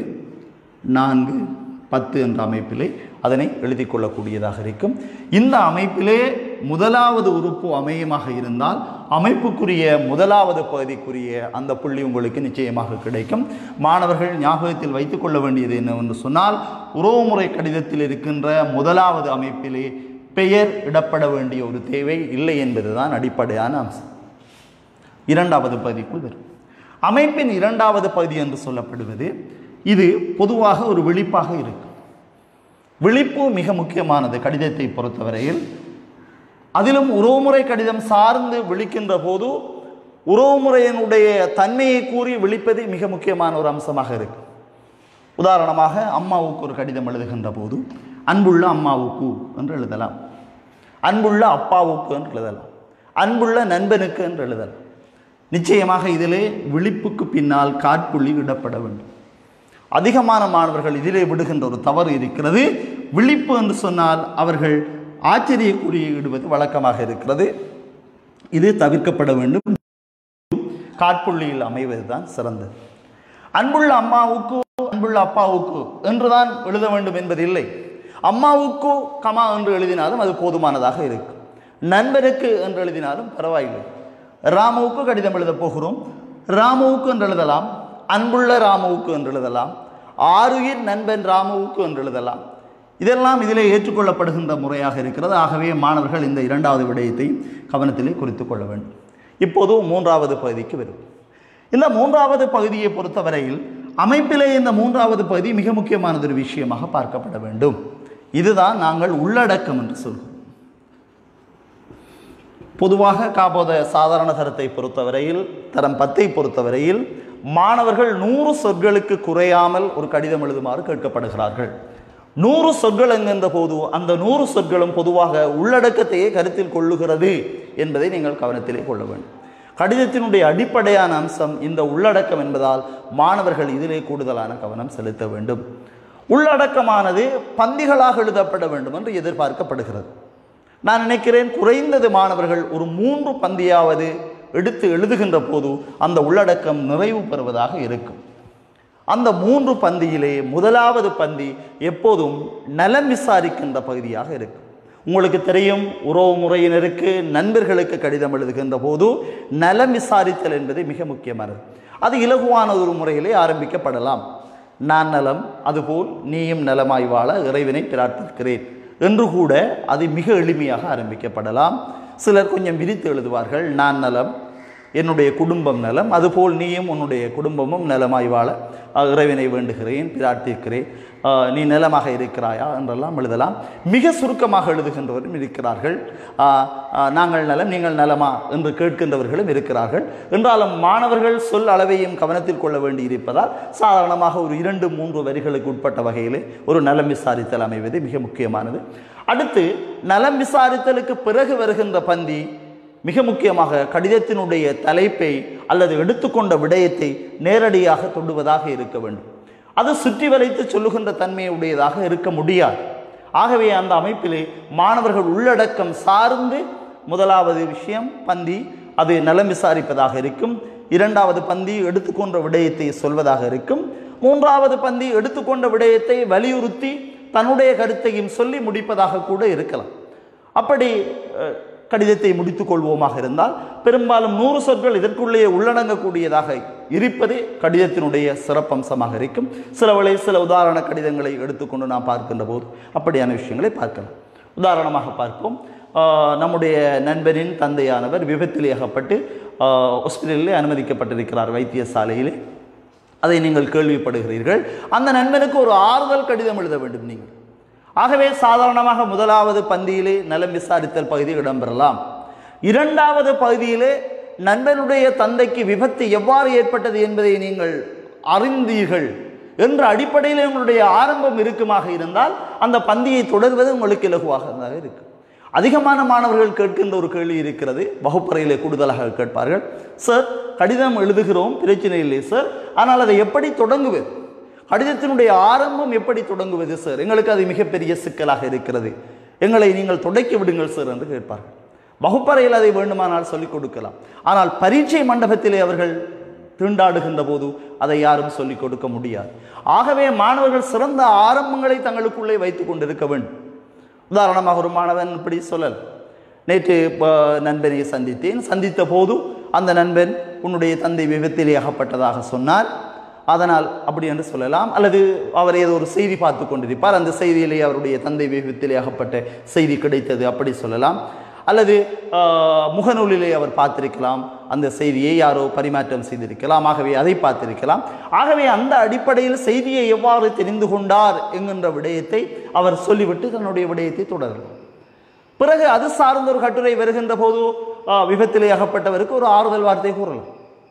நான்கு பத்து என்ற அமைப்பிலே அதனை எழுதிக் கொள்ளக்கூடியதாக இருக்கும் இந்த அமைப்பிலே முதலாவது உறுப்பு அமையமாக இருந்தால் அமைப்புக்குரிய முதலாவது பகுதிக்குரிய அந்த புள்ளி உங்களுக்கு நிச்சயமாக கிடைக்கும் மாணவர்கள் ஞாபகத்தில் வைத்துக் கொள்ள வேண்டியது என்னவென்று சொன்னால் உறவுமுறை கடிதத்தில் இருக்கின்ற முதலாவது அமைப்பிலே பெயர் இடப்பட வேண்டிய ஒரு தேவை இல்லை என்பதுதான் அடிப்படையான அம்சம் இரண்டாவது பகுதிக்குள் வரும் அமைப்பின் இரண்டாவது பகுதி என்று சொல்லப்படுவது இது பொதுவாக ஒரு விழிப்பாக இருக்கும் விழிப்பு மிக முக்கியமானது கடிதத்தை பொறுத்தவரையில் அதிலும் உறவுமுறை கடிதம் சார்ந்து விழிக்கின்ற போது உறவுமுறையினுடைய தன்மையை கூறி விழிப்பது மிக முக்கியமான ஒரு அம்சமாக இருக்கும் உதாரணமாக அம்மாவுக்கு ஒரு கடிதம் எழுதுகின்ற போது அன்புள்ள அம்மாவுக்கு என்று எழுதலாம் அன்புள்ள அப்பாவுக்கு என்று எழுதலாம் அன்புள்ள நண்பனுக்கு என்று எழுதலாம் நிச்சயமாக இதிலே விழிப்புக்கு பின்னால் காற்புள்ளி விடப்பட வேண்டும் அதிகமான மாணவர்கள் இதிலே விடுகின்ற ஒரு தவறு இருக்கிறது விழிப்பு என்று சொன்னால் அவர்கள் ஆச்சரியக்குறியை இடுவது வழக்கமாக இருக்கிறது இது தவிர்க்கப்பட வேண்டும் காற்புள்ளியில் அமைவதுதான் சிறந்தது அன்புள்ள அம்மாவுக்கு அன்புள்ள அப்பாவுக்கு என்றுதான் எழுத வேண்டும் என்பதில்லை அம்மாவுக்கு கமா என்று எழுதினாலும் அது போதுமானதாக இருக்கும் நண்பருக்கு என்று எழுதினாலும் பரவாயில்லை ராமுவுக்கு கடிதம் எழுதப் போகிறோம் ராமுவுக்கு என்று எழுதலாம் அன்புள்ள ராமுவுக்கு என்று எழுதலாம் ஆருயிர் நண்பன் ராமுவுக்கு என்று எழுதலாம் இதெல்லாம் இதிலே ஏற்றுக்கொள்ளப்படுகின்ற முறையாக இருக்கிறது ஆகவே மாணவர்கள் இந்த இரண்டாவது விடயத்தை கவனத்திலே குறித்துக் கொள்ள வேண்டும் இப்போது மூன்றாவது பகுதிக்கு வரும் இந்த மூன்றாவது பகுதியை பொறுத்தவரையில் அமைப்பிலே இந்த மூன்றாவது பகுதி மிக முக்கியமானது ஒரு விஷயமாக பார்க்கப்பட வேண்டும் இதுதான் நாங்கள் உள்ளடக்கம் என்று சொல்கிறோம் பொதுவாக காபோத சாதாரண தரத்தை பொறுத்தவரையில் தரம் பத்தை பொறுத்தவரையில் மாணவர்கள் நூறு சொற்களுக்கு குறையாமல் ஒரு கடிதம் எழுதுமாறு கேட்கப்படுகிறார்கள் நூறு சொற்கள் என்கின்ற போது அந்த நூறு சொற்களும் பொதுவாக உள்ளடக்கத்தையே கருத்தில் கொள்ளுகிறது என்பதை நீங்கள் கவனத்திலே கொள்ள வேண்டும் கடிதத்தினுடைய அடிப்படையான அம்சம் இந்த உள்ளடக்கம் என்பதால் மாணவர்கள் இதிலே கூடுதலான கவனம் செலுத்த வேண்டும் உள்ளடக்கமானது பந்திகளாக எழுதப்பட வேண்டும் என்று எதிர்பார்க்கப்படுகிறது நான் நினைக்கிறேன் குறைந்தது மாணவர்கள் ஒரு மூன்று பந்தியாவது எடுத்து எழுதுகின்ற போது அந்த உள்ளடக்கம் நிறைவு பெறுவதாக இருக்கும் அந்த மூன்று பந்தியிலே முதலாவது பந்தி எப்போதும் நலம் விசாரிக்கின்ற பகுதியாக இருக்கும் உங்களுக்கு தெரியும் உறவு முறையினருக்கு நண்பர்களுக்கு கடிதம் எழுதுகின்ற போது நலம் விசாரித்தல் என்பது மிக முக்கியமானது அது இலகுவான ஒரு முறையிலே ஆரம்பிக்கப்படலாம் நான் நலம் அதுபோல் நீயும் நலமாய் வாழ இறைவனை பிரார்த்திக்கிறேன் என்று கூட அது மிக எளிமையாக ஆரம்பிக்கப்படலாம் சிலர் கொஞ்சம் விரித்து எழுதுவார்கள் நான் நலம் என்னுடைய குடும்பம் நலம் அதுபோல் நீயும் உன்னுடைய குடும்பமும் நலமாய் வாழ அஹ், இறைவனை வேண்டுகிறேன் பிரார்த்திக்கிறேன் அஹ், நீ நலமாக இருக்கிறாயா என்றெல்லாம் எழுதலாம் மிக சுருக்கமாக எழுதுகின்றவரும் இருக்கிறார்கள் அஹ், அஹ், நாங்கள் நலம் நீங்கள் நலமா என்று கேட்கின்றவர்களும் இருக்கிறார்கள் என்றாலும் மாணவர்கள் சொல் அளவையும் கவனத்தில் கொள்ள வேண்டியிருப்பதால் சாதாரணமாக ஒரு இரண்டு மூன்று வரிகளுக்கு உட்பட்ட வகையிலே ஒரு நலம் விசாரித்தல் அமைவது மிக முக்கியமானது அடுத்து நலம் விசாரித்தலுக்கு பிறகு வருகின்ற பந்தி மிக முக்கியமாக கடிதத்தினுடைய தலைப்பை அல்லது எடுத்துக்கொண்ட விடயத்தை நேரடியாக தொடுவதாக இருக்க வேண்டும் அது சுற்றி வளைத்து சொல்லுகின்ற தன்மையுடையதாக இருக்க முடியாது ஆகவே அந்த அமைப்பிலே மாணவர்கள் உள்ளடக்கம் சார்ந்து முதலாவது விஷயம் பந்தி அது நலம் விசாரிப்பதாக இருக்கும் இரண்டாவது பந்தி எடுத்துக்கொண்ட விடயத்தை சொல்வதாக இருக்கும் மூன்றாவது பந்தி எடுத்துக்கொண்ட விடயத்தை வலியுறுத்தி தன்னுடைய கருத்தையும் சொல்லி முடிப்பதாக கூட இருக்கலாம் அப்படி அஹ், கடிதத்தை முடித்துக் கொள்வோமாக இருந்தால் பெரும்பாலும் நூறு சொற்கள் இதற்குள்ளே உள்ளடங்கக்கூடியதாக இருப்பது கடிதத்தினுடைய சிறப்பம்சமாக இருக்கும் சில வேளை சில உதாரண கடிதங்களை எடுத்துக்கொண்டு நாம் பார்க்கின்ற போது அப்படியான விஷயங்களை பார்க்கலாம் உதாரணமாக பார்ப்போம் ஆஹ், நம்முடைய நண்பரின் தந்தையானவர் விபத்தில் அகப்பட்டு ஆஹ், ஹாஸ்பிட்டலிலே அனுமதிக்கப்பட்டிருக்கிறார் வைத்தியசாலையிலே அதை நீங்கள் கேள்விப்படுகிறீர்கள் அந்த நண்பனுக்கு ஒரு ஆறுதல் கடிதம் எழுத வேண்டும் நீங்கள் ஆகவே சாதாரணமாக முதலாவது பந்தியிலே நலம் விசாரித்தல் பகுதி இடம்பெறலாம் இரண்டாவது பகுதியிலே நண்பனுடைய தந்தைக்கு விபத்து எவ்வாறு ஏற்பட்டது என்பதை நீங்கள் அறிந்தீர்கள் என்ற அடிப்படையில் உங்களுடைய ஆரம்பம் இருக்குமாக இருந்தால் அந்த பந்தியை தொடர்வது உங்களுக்கு இலகுவாக இருக்கு அதிகமான மாணவர்கள் கேட்கின்ற ஒரு கேள்வி இருக்கிறது வகுப்பறையிலே கூடுதலாக கேட்பார்கள் சார் கடிதம் எழுதுகிறோம் பிரச்சனை இல்லை சார் ஆனால் அதை எப்படி தொடங்குவது கடிதத்தினுடைய ஆரம்பம் எப்படி தொடங்குவது சார் எங்களுக்கு அது மிகப்பெரிய சிக்கலாக இருக்கிறது எங்களை நீங்கள் தொடக்கி விடுங்கள் சார் என்று கேட்பார்கள் வகுப்பறையில் அதை வேண்டுமானால் சொல்லிக் கொடுக்கலாம் ஆனால் பரீட்சை மண்டபத்திலே அவர்கள் தீண்டாடுகின்ற போது அதை யாரும் சொல்லிக் கொடுக்க முடியாது ஆகவே மாணவர்கள் சிறந்த ஆரம்பங்களை தங்களுக்குள்ளே வைத்துக் கொண்டிருக்க வேண்டும் உதாரணமாக ஒரு மாணவன் இப்படி சொல்லல் நேற்று ப- நண்பனை சந்தித்தேன் சந்தித்த போது அந்த நண்பன் உன்னுடைய தந்தை விபத்திலே அகப்பட்டதாக சொன்னார் அதனால் அப்படி என்று சொல்லலாம் அல்லது அவர் ஏதோ ஒரு செய்தி பார்த்து கொண்டிருப்பார் அந்த செய்தியிலே அவருடைய தந்தை விபத்திலே அகப்பட்ட செய்தி கிடைத்தது அப்படி சொல்லலாம் அல்லது ஆஹ், முகநூலிலே அவர் பார்த்திருக்கலாம் அந்த செய்தியை யாரோ பரிமாற்றம் செய்திருக்கலாம் ஆகவே அதை பார்த்திருக்கலாம் ஆகவே அந்த அடிப்படையில் செய்தியை எவ்வாறு தெரிந்து கொண்டார் என்கின்ற விடயத்தை அவர் சொல்லிவிட்டு தன்னுடைய விடயத்தை தொடரலாம் பிறகு அது சார்ந்த ஒரு கட்டுரை வருகின்ற போது ஆஹ், விபத்திலே அகப்பட்டவருக்கு ஒரு ஆறுதல் வார்த்தை கூறலாம்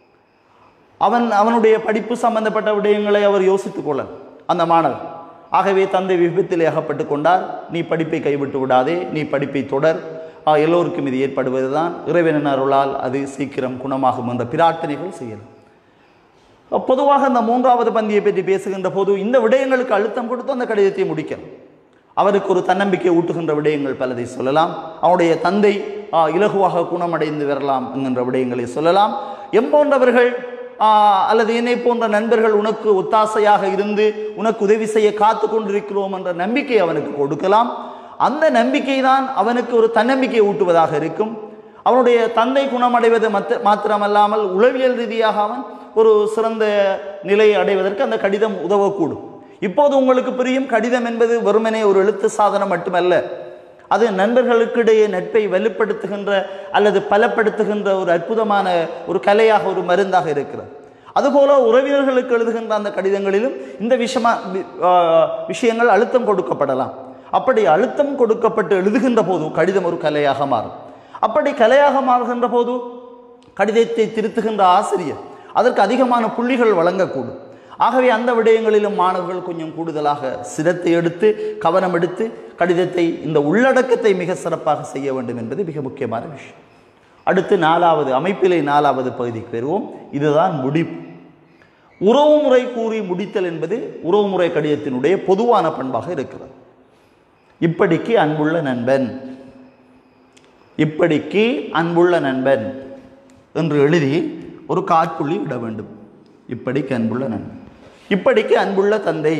அவன் அவனுடைய படிப்பு சம்பந்தப்பட்ட விடயங்களை அவர் யோசித்துக் கொள்ள அந்த மாணவன் ஆகவே தந்தை விபத்திலே அகப்பட்டு கொண்டார் நீ படிப்பை கைவிட்டு விடாதே நீ படிப்பை தொடர் ஆ, எல்லோருக்கும் இது ஏற்படுவதுதான் இறைவனின் அருளால் அது சீக்கிரம் குணமாகும் என்ற பிரார்த்தனைகள் செய்யலாம் பொதுவாக அந்த மூன்றாவது பந்தியை பற்றி பேசுகின்ற போது இந்த விடயங்களுக்கு அழுத்தம் கொடுத்து அந்த கடிதத்தை முடிக்கணும் அவருக்கு ஒரு தன்னம்பிக்கை ஊட்டுகின்ற விடயங்கள் பலதை சொல்லலாம் அவனுடைய தந்தை ஆ, இலகுவாக குணமடைந்து வரலாம் என்கின்ற விடயங்களை சொல்லலாம் எம்போன்றவர்கள் ஆ, அல்லது என்னை போன்ற நண்பர்கள் உனக்கு ஒத்தாசையாக இருந்து உனக்கு உதவி செய்ய காத்து கொண்டிருக்கிறோம் என்ற நம்பிக்கை அவனுக்கு கொடுக்கலாம் அந்த நம்பிக்கை தான் அவனுக்கு ஒரு தன்னம்பிக்கை ஊட்டுவதாக இருக்கும் அவனுடைய தந்தை குணமடைவது மத்த மாத்திரமல்லாமல் உளவியல் ரீதியாக அவன் ஒரு சிறந்த நிலையை அடைவதற்கு அந்த கடிதம் உதவக்கூடும் இப்போது உங்களுக்கு புரியும் கடிதம் என்பது வெறுமனே ஒரு எழுத்து சாதனம் மட்டுமல்ல அது நண்பர்களுக்கிடையே நட்பை வலுப்படுத்துகின்ற அல்லது பலப்படுத்துகின்ற ஒரு அற்புதமான ஒரு கலையாக ஒரு மருந்தாக இருக்கிறது அதுபோல உறவினர்களுக்கு எழுதுகின்ற அந்த கடிதங்களிலும் இந்த விஷயமா வி- ஆ, விஷயங்கள் அழுத்தம் கொடுக்கப்படலாம் அப்படி அழுத்தம் கொடுக்கப்பட்டு எழுதுகின்ற போது கடிதம் ஒரு கலையாக மாறும் அப்படி கலையாக மாறுகின்ற போது கடிதத்தை திருத்துகின்ற ஆசிரியர் அதற்கு அதிகமான புள்ளிகள் வழங்கக்கூடும் ஆகவே அந்த விடயங்களிலும் மாணவர்கள் கொஞ்சம் கூடுதலாக சிரத்தை எடுத்து கவனம் எடுத்து கடிதத்தை இந்த உள்ளடக்கத்தை மிக சிறப்பாக செய்ய வேண்டும் என்பது மிக முக்கியமான விஷயம் அடுத்து நாலாவது அமைப்பிலே நாலாவது பகுதிக்கு வருவோம் இதுதான் முடிப்பு உறவுமுறை கூறி முடித்தல் என்பது உறவுமுறை கடிதத்தினுடைய பொதுவான பண்பாக இருக்கிறது இப்படிக்கு அன்புள்ள நண்பன் இப்படிக்கு அன்புள்ள நண்பன் என்று எழுதி ஒரு காற்புள்ளி விட வேண்டும் இப்படிக்கு அன்புள்ள நண்பன் இப்படிக்கு அன்புள்ள தந்தை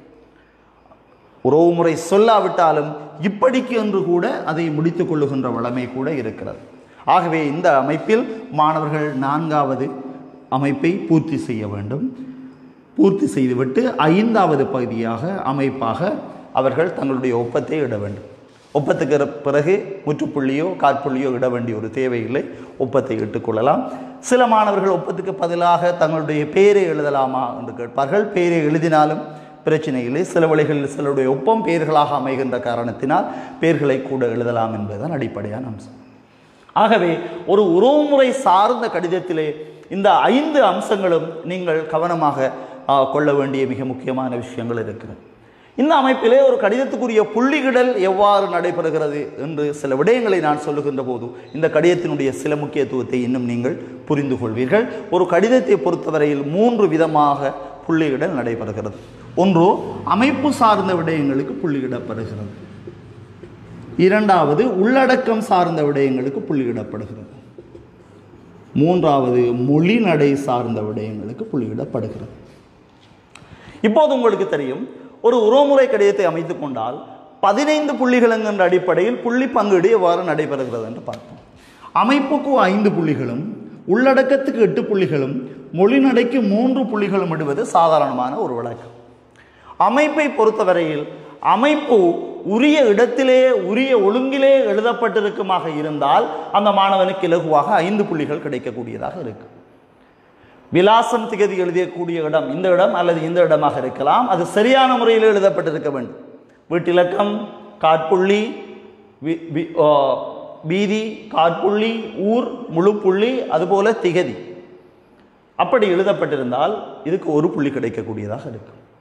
உறவுமுறை சொல்லாவிட்டாலும் இப்படிக்கு என்று கூட அதை முடித்துக் கொள்ளுகின்ற வளமை கூட இருக்கிறது ஆகவே இந்த அமைப்பில் மாணவர்கள் நான்காவது அமைப்பை பூர்த்தி செய்ய வேண்டும் பூர்த்தி செய்துவிட்டு ஐந்தாவது பகுதியாக அமைப்பாக அவர்கள் தங்களுடைய ஒப்பத்தை இட வேண்டும் ஒப்பத்துக்கு இற- பிறகு முற்றுப்புள்ளியோ காற்புள்ளியோ இட வேண்டிய ஒரு தேவையில்லை ஒப்பத்தை இட்டுக்கொள்ளலாம் சில மாணவர்கள் ஒப்பத்துக்கு பதிலாக தங்களுடைய பெயரை எழுதலாமா என்று கேட்பார்கள் பெயரை எழுதினாலும் பிரச்சனை இல்லை சில வழிகளில் சிலருடைய ஒப்பம் பெயர்களாக அமைகின்ற காரணத்தினால் பெயர்களை கூட எழுதலாம் என்பதுதான் அடிப்படையான அம்சம் ஆகவே ஒரு உறவுமுறை சார்ந்த கடிதத்திலே இந்த ஐந்து அம்சங்களும் நீங்கள் கவனமாக ஆ, கொள்ள வேண்டிய மிக முக்கியமான விஷயங்கள் இருக்கிறது இந்த அமைப்பிலே ஒரு கடிதத்துக்குரிய புள்ளிகிடல் எவ்வாறு நடைபெறுகிறது என்று சில விடயங்களை நான் சொல்லுகின்ற போது இந்த கடிதத்தினுடைய சில முக்கியத்துவத்தை இன்னும் நீங்கள் புரிந்து கொள்வீர்கள் ஒரு கடிதத்தை பொறுத்தவரையில் மூன்று விதமாக புள்ளியிடல் நடைபெறுகிறது ஒன்று அமைப்பு சார்ந்த விடயங்களுக்கு புள்ளியிடப்படுகிறது இரண்டாவது உள்ளடக்கம் சார்ந்த விடயங்களுக்கு புள்ளியிடப்படுகிறது மூன்றாவது மொழி நடை சார்ந்த விடயங்களுக்கு புள்ளியிடப்படுகிறது இப்போது உங்களுக்கு தெரியும் ஒரு உறவுமுறை கடிதத்தை அமைத்துக் கொண்டால் பதினைந்து புள்ளிகள் என்கின்ற அடிப்படையில் புள்ளி பங்கீடு எவ்வாறு நடைபெறுகிறது என்று பார்ப்போம் அமைப்புக்கு ஐந்து புள்ளிகளும் உள்ளடக்கத்துக்கு எட்டு புள்ளிகளும் மொழி நடைக்கு மூன்று புள்ளிகளும் இடுவது சாதாரணமான ஒரு வழக்கம் அமைப்பை பொறுத்தவரையில் அமைப்பு உரிய இடத்திலே உரிய ஒழுங்கிலே எழுதப்பட்டிருக்குமாக இருந்தால் அந்த மாணவனுக்கு இலகுவாக ஐந்து புள்ளிகள் கிடைக்கக்கூடியதாக இருக்கு விலாசம் திகதி எழுதக்கூடிய இடம் இந்த இடம் அல்லது இந்த இடமாக இருக்கலாம் அது சரியான முறையில் எழுதப்பட்டிருக்க வேண்டும் வீட்டிலக்கம் காட்புள்ளி வி- வி- ஆ, வீதி காட்புள்ளி ஊர் முழுப்புள்ளி அதுபோல திகதி அப்படி எழுதப்பட்டிருந்தால் இதுக்கு ஒரு புள்ளி கிடைக்கக்கூடியதாக இருக்கும்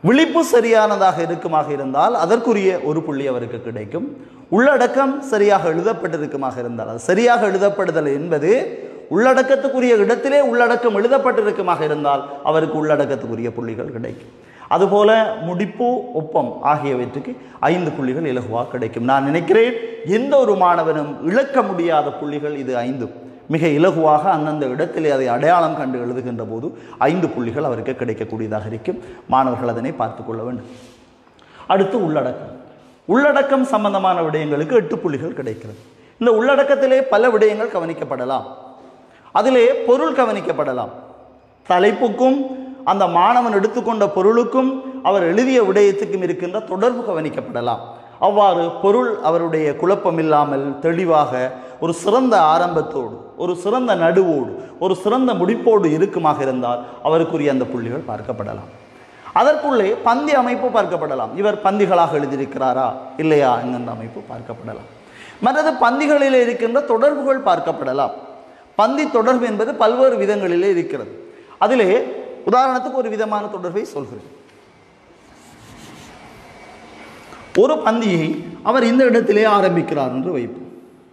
விழிப்பு சரியானதாக இருக்குமாக இருந்தால் அதற்குரிய ஒரு புள்ளி அவருக்கு கிடைக்கும் உள்ளடக்கம் சரியாக எழுதப்பட்டிருக்குமாக இருந்தால் அது சரியாக எழுதப்படுதல் என்பது உள்ளடக்கத்துக்குரிய இடத்திலே உள்ளடக்கம் எழுதப்பட்டிருக்குமாக இருந்தால் அவருக்கு உள்ளடக்கத்துக்குரிய புள்ளிகள் கிடைக்கும் அதுபோல முடிப்பு ஒப்பம் ஆகியவற்றுக்கு ஐந்து புள்ளிகள் இலகுவாக கிடைக்கும் நான் நினைக்கிறேன் எந்த ஒரு மாணவனும் இழக்க முடியாத புள்ளிகள் இது ஐந்தும் மிக இலகுவாக அந்தந்த இடத்திலே அதை அடையாளம் கண்டு எழுதுகின்ற போது ஐந்து புள்ளிகள் அவருக்கு கிடைக்கக்கூடியதாக இருக்கும் மாணவர்கள் அதனை பார்த்து கொள்ள வேண்டும் அடுத்து உள்ளடக்கம் உள்ளடக்கம் சம்பந்தமான விடயங்களுக்கு எட்டு புள்ளிகள் கிடைக்கிறது இந்த உள்ளடக்கத்திலே பல விடயங்கள் கவனிக்கப்படலாம் அதிலே பொருள் கவனிக்கப்படலாம் தலைப்புக்கும் அந்த மாணவன் எடுத்துக்கொண்ட பொருளுக்கும் அவர் எழுதிய விடயத்துக்கும் இருக்கின்ற தொடர்பு கவனிக்கப்படலாம் அவ்வாறு பொருள் அவருடைய குழப்பமில்லாமல் தெளிவாக ஒரு சிறந்த ஆரம்பத்தோடு ஒரு சிறந்த நடுவோடு ஒரு சிறந்த முடிப்போடு இருக்குமாக இருந்தால் அவருக்குரிய அந்த புள்ளிகள் பார்க்கப்படலாம் அதற்குள்ளே பந்தி அமைப்பு பார்க்கப்படலாம் இவர் பந்திகளாக எழுதியிருக்கிறாரா இல்லையா என்கின்ற அமைப்பு பார்க்கப்படலாம் மற்றது பந்திகளிலே இருக்கின்ற தொடர்புகள் பார்க்கப்படலாம் பந்தி தொடர்பு என்பது பல்வேறு விதங்களிலே இருக்கிறது அதிலே உதாரணத்துக்கு ஒரு விதமான தொடர்பை சொல்கிறேன் ஒரு பந்தியை அவர் இந்த இடத்திலே ஆரம்பிக்கிறார் என்று வைப்போம்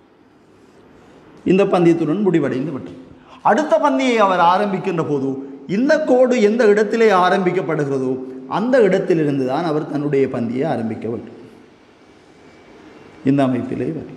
இந்த பந்தியத்துடன் முடிவடைந்து விட்டது அடுத்த பந்தியை அவர் ஆரம்பிக்கின்ற போது இந்த கோடு எந்த இடத்திலே ஆரம்பிக்கப்படுகிறதோ அந்த இடத்திலிருந்து தான் அவர் தன்னுடைய பந்தியை ஆரம்பிக்க வேண்டும் இந்த அமைப்பிலே வரலாம்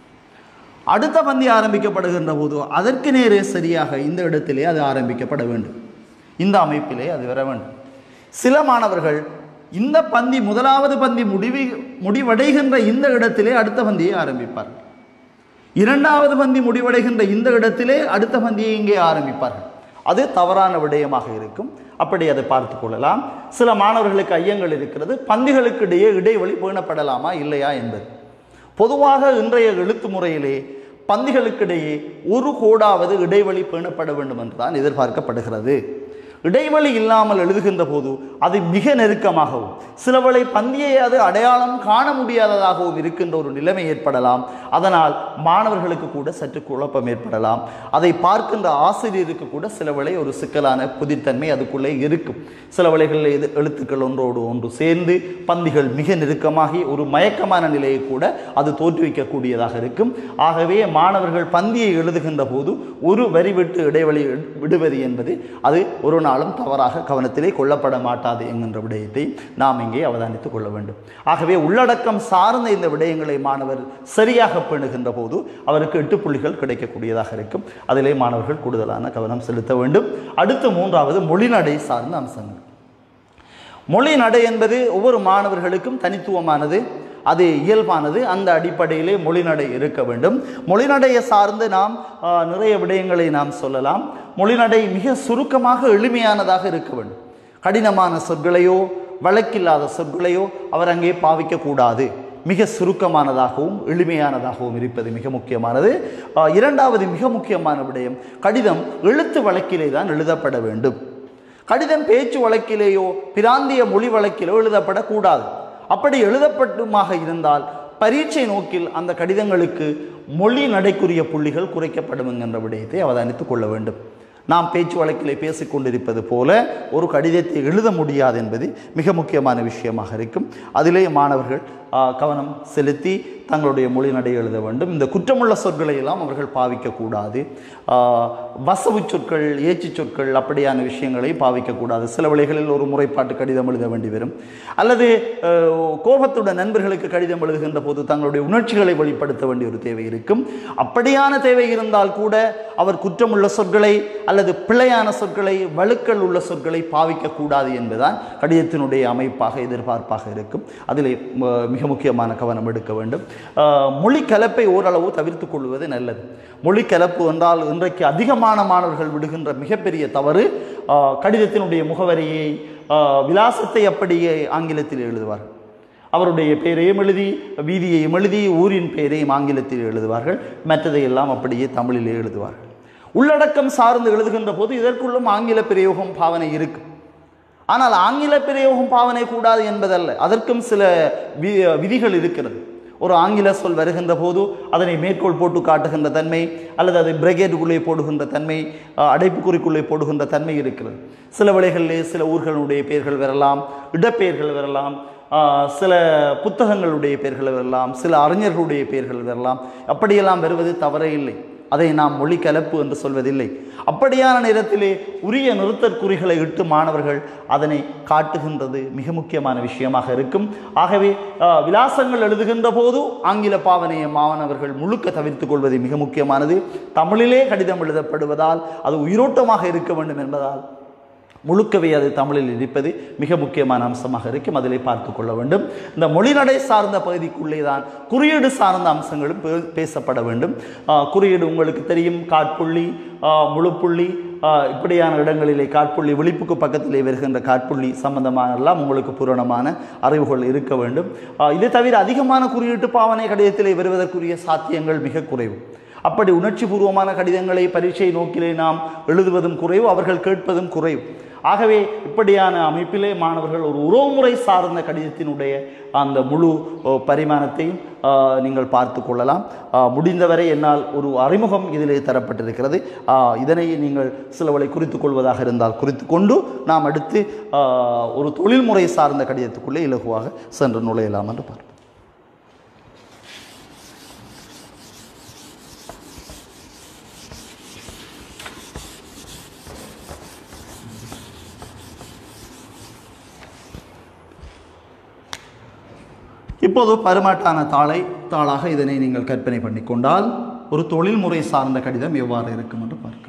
அடுத்த பந்தி ஆரம்பிக்கப்படுகின்ற போது அதற்கு நேரே சரியாக இந்த இடத்திலே அது ஆரம்பிக்கப்பட வேண்டும் இந்த அமைப்பிலே அது வர வேண்டும் சில மாணவர்கள் இந்த பந்தி முதலாவது பந்தி முடிவி முடிவடைகின்ற இந்த இடத்திலே அடுத்த பந்தியை ஆரம்பிப்பார்கள் இரண்டாவது பந்தி முடிவடைகின்ற இந்த இடத்திலே அடுத்த பந்தியை இங்கே ஆரம்பிப்பார்கள் அது தவறான விடயமாக இருக்கும் அப்படி அதை பார்த்து கொள்ளலாம் சில மாணவர்களுக்கு ஐயங்கள் இருக்கிறது பந்திகளுக்கு இடையே இடைவெளி பேணப்படலாமா இல்லையா என்பது பொதுவாக இன்றைய எழுத்து முறையிலே பந்திகளுக்கிடையே ஒரு கோடாவது இடைவெளி பேணப்பட வேண்டும் என்றுதான் எதிர்பார்க்கப்படுகிறது இடைவெளி இல்லாமல் எழுதுகின்ற போது அது மிக நெருக்கமாகவும் சிலவளை பந்தியை அது அடையாளம் காண முடியாததாகவும் இருக்கின்ற ஒரு நிலைமை ஏற்படலாம் அதனால் மாணவர்களுக்கு கூட சற்று குழப்பம் ஏற்படலாம் அதை பார்க்கின்ற ஆசிரியருக்கு கூட சிலவளை ஒரு சிக்கலான புதித்தன்மை அதுக்குள்ளே இருக்கும் சில வேளைகளில் இது எழுத்துக்கள் ஒன்றோடு ஒன்று சேர்ந்து பந்திகள் மிக நெருக்கமாகி ஒரு மயக்கமான நிலையை கூட அது தோற்றுவிக்கக்கூடியதாக இருக்கும் ஆகவே மாணவர்கள் பந்தியை எழுதுகின்ற போது ஒரு வரி விட்டு இடைவெளி விடுவது என்பது அது ஒரு நாளும் தவறாக கவனத்திலே கொள்ளப்பட மாட்டாது என்கின்ற விடயத்தை நாம் இங்கே அவதானித்துக் கொள்ள வேண்டும் ஆகவே உள்ளடக்கம் சார்ந்த இந்த விடயங்களை மாணவர் சரியாக பேணுகின்ற போது அவருக்கு எட்டு புள்ளிகள் கிடைக்கக்கூடியதாக இருக்கும் அதிலே மாணவர்கள் கூடுதலான கவனம் செலுத்த வேண்டும் அடுத்து மூன்றாவது மொழிநடை சார்ந்த அம்சங்கள் மொழி நடை என்பது ஒவ்வொரு மாணவர்களுக்கும் தனித்துவமானது அது இயல்பானது அந்த அடிப்படையிலே மொழிநடை இருக்க வேண்டும் மொழிநடையை சார்ந்து நாம் ஆ, நிறைய விடயங்களை நாம் சொல்லலாம் மொழிநடை மிக சுருக்கமாக எளிமையானதாக இருக்க வேண்டும் கடினமான சொற்களையோ வழக்கில்லாத சொற்களையோ அவர் அங்கே பாவிக்கக்கூடாது மிக சுருக்கமானதாகவும் எளிமையானதாகவும் இருப்பது மிக முக்கியமானது ஆ, இரண்டாவது மிக முக்கியமான விடயம் கடிதம் எழுத்து வழக்கிலே தான் எழுதப்பட வேண்டும் கடிதம் பேச்சு வழக்கிலேயோ பிராந்திய மொழி வழக்கிலோ எழுதப்படக்கூடாது அப்படி எழுதப்பட்டுமாக இருந்தால் பரீட்சை நோக்கில் அந்த கடிதங்களுக்கு மொழி நடைக்குரிய புள்ளிகள் குறைக்கப்படும் என்கின்ற விடயத்தை அவதானித்துக் கொள்ள வேண்டும் நாம் பேச்சு வழக்கிலே பேசிக்கொண்டிருப்பது போல ஒரு கடிதத்தை எழுத முடியாது என்பது மிக முக்கியமான விஷயமாக இருக்கும் அதிலே மாணவர்கள் ஆ, கவனம் செலுத்தி தங்களுடைய மொழி நடை எழுத வேண்டும் இந்த குற்றமுள்ள சொற்களை எல்லாம் அவர்கள் பாவிக்கக்கூடாது ஆ, வசவு சொற்கள் ஏச்சு சொற்கள் அப்படியான விஷயங்களை பாவிக்கக்கூடாது சில வேளைகளில் ஒரு முறைப்பாட்டு கடிதம் எழுத வேண்டி வரும் அல்லது அஹ், கோபத்துடன் நண்பர்களுக்கு கடிதம் எழுதுகின்ற போது தங்களுடைய உணர்ச்சிகளை வெளிப்படுத்த வேண்டிய ஒரு தேவை இருக்கும் அப்படியான தேவை இருந்தால் கூட அவர் குற்றமுள்ள சொற்களை அல்லது பிழையான சொற்களை வழுக்கல் உள்ள சொற்களை பாவிக்கக்கூடாது என்பதுதான் கடிதத்தினுடைய அமைப்பாக எதிர்பார்ப்பாக இருக்கும் அதிலே ம- மிக முக்கியமான கவனம் எடுக்க வேண்டும் அஹ், மொழி கலப்பை ஓரளவு தவிர்த்து கொள்வது நல்லது மொழி கலப்பு என்றால் இன்றைக்கு அதிகமான மாணவர்கள் விடுகின்ற மிகப்பெரிய தவறு அஹ், கடிதத்தினுடைய முகவரியை அஹ், விலாசத்தை அப்படியே ஆங்கிலத்தில் எழுதுவார்கள் அவருடைய பெயரையும் எழுதி வீதியையும் எழுதி ஊரின் பெயரையும் ஆங்கிலத்தில் எழுதுவார்கள் மற்றதையெல்லாம் அப்படியே தமிழிலே எழுதுவார்கள் உள்ளடக்கம் சார்ந்து எழுதுகின்ற போது இதற்குள்ளும் ஆங்கில பிரயோகம் பாவனை இருக்கு ஆனால் ஆங்கில பிரயோகம் பாவனை கூடாது என்பதல்ல அதற்கும் சில வி விதிகள் இருக்கிறது ஒரு ஆங்கில சொல் வருகின்ற போது அதனை மேற்கோள் போட்டு காட்டுகின்ற தன்மை அல்லது அதை பிரகேட்டுக்குள்ளே போடுகின்ற தன்மை அஹ், அடைப்புக்குறிக்குள்ளே போடுகின்ற தன்மை இருக்கிறது சில வேளைகளிலே சில ஊர்களுடைய பெயர்கள் வரலாம் இடப்பெயர்கள் வரலாம் ஆஹ், சில புத்தகங்களுடைய பெயர்கள் வரலாம் சில அறிஞர்களுடைய பெயர்கள் வரலாம் அப்படியெல்லாம் வருவது தவறே இல்லை அதை நாம் மொழி கலப்பு என்று சொல்வதில்லை அப்படியான நேரத்திலே உரிய நிறுத்தற்குறிகளை இட்டு மாணவர்கள் அதனை காட்டுகின்றது மிக முக்கியமான விஷயமாக இருக்கும் ஆகவே ஆஹ், விலாசங்கள் எழுதுகின்ற போது ஆங்கில பாவனையை மாணவர்கள் முழுக்க தவிர்த்துக் கொள்வது மிக முக்கியமானது தமிழிலே கடிதம் எழுதப்படுவதால் அது உயிரோட்டமாக இருக்க வேண்டும் என்பதால் முழுக்கவே அது தமிழில் இருப்பது மிக முக்கியமான அம்சமாக இருக்கும் அதிலே பார்த்து கொள்ள வேண்டும் இந்த மொழிநடை சார்ந்த பகுதிக்குள்ளே தான் குறியீடு சார்ந்த அம்சங்களும் பே- பேசப்பட வேண்டும் ஆஹ், குறியீடு உங்களுக்கு தெரியும் காட்புள்ளி ஆஹ், முழுப்புள்ளி ஆஹ், இப்படியான இடங்களிலே காட்புள்ளி விழிப்புக்கு பக்கத்திலே வருகின்ற காட்புள்ளி சம்பந்தமான எல்லாம் உங்களுக்கு பூரணமான அறிவுகள் இருக்க வேண்டும் ஆஹ், இது தவிர அதிகமான குறியீட்டு பாவனை கடிதத்திலே வருவதற்குரிய சாத்தியங்கள் மிக குறைவு அப்படி உணர்ச்சி பூர்வமான கடிதங்களை பரீட்சை நோக்கிலே நாம் எழுதுவதும் குறைவு அவர்கள் கேட்பதும் குறைவு ஆகவே இப்படியான அமைப்பிலே மாணவர்கள் ஒரு உறவுமுறை சார்ந்த கடிதத்தினுடைய அந்த முழு ஓ, பரிமாணத்தையும் ஆ, நீங்கள் பார்த்து கொள்ளலாம் ஆ, முடிந்தவரை என்னால் ஒரு அறிமுகம் இதிலே தரப்பட்டிருக்கிறது ஆ, இதனை நீங்கள் சிலவளை குறித்து கொள்வதாக இருந்தால் குறித்து கொண்டு நாம் அடுத்து ஆ, ஒரு தொழில்முறை சார்ந்த கடிதத்துக்குள்ளே இலகுவாக சென்று நுழையலாம் என்று பார்ப்போம் இப்போது பருமாட்டான தாளை தாளாக இதனை நீங்கள் கற்பனை பண்ணிக்கொண்டால் ஒரு தொழில்முறை சார்ந்த கடிதம் எவ்வாறு இருக்கும் என்று பார்க்கலாம்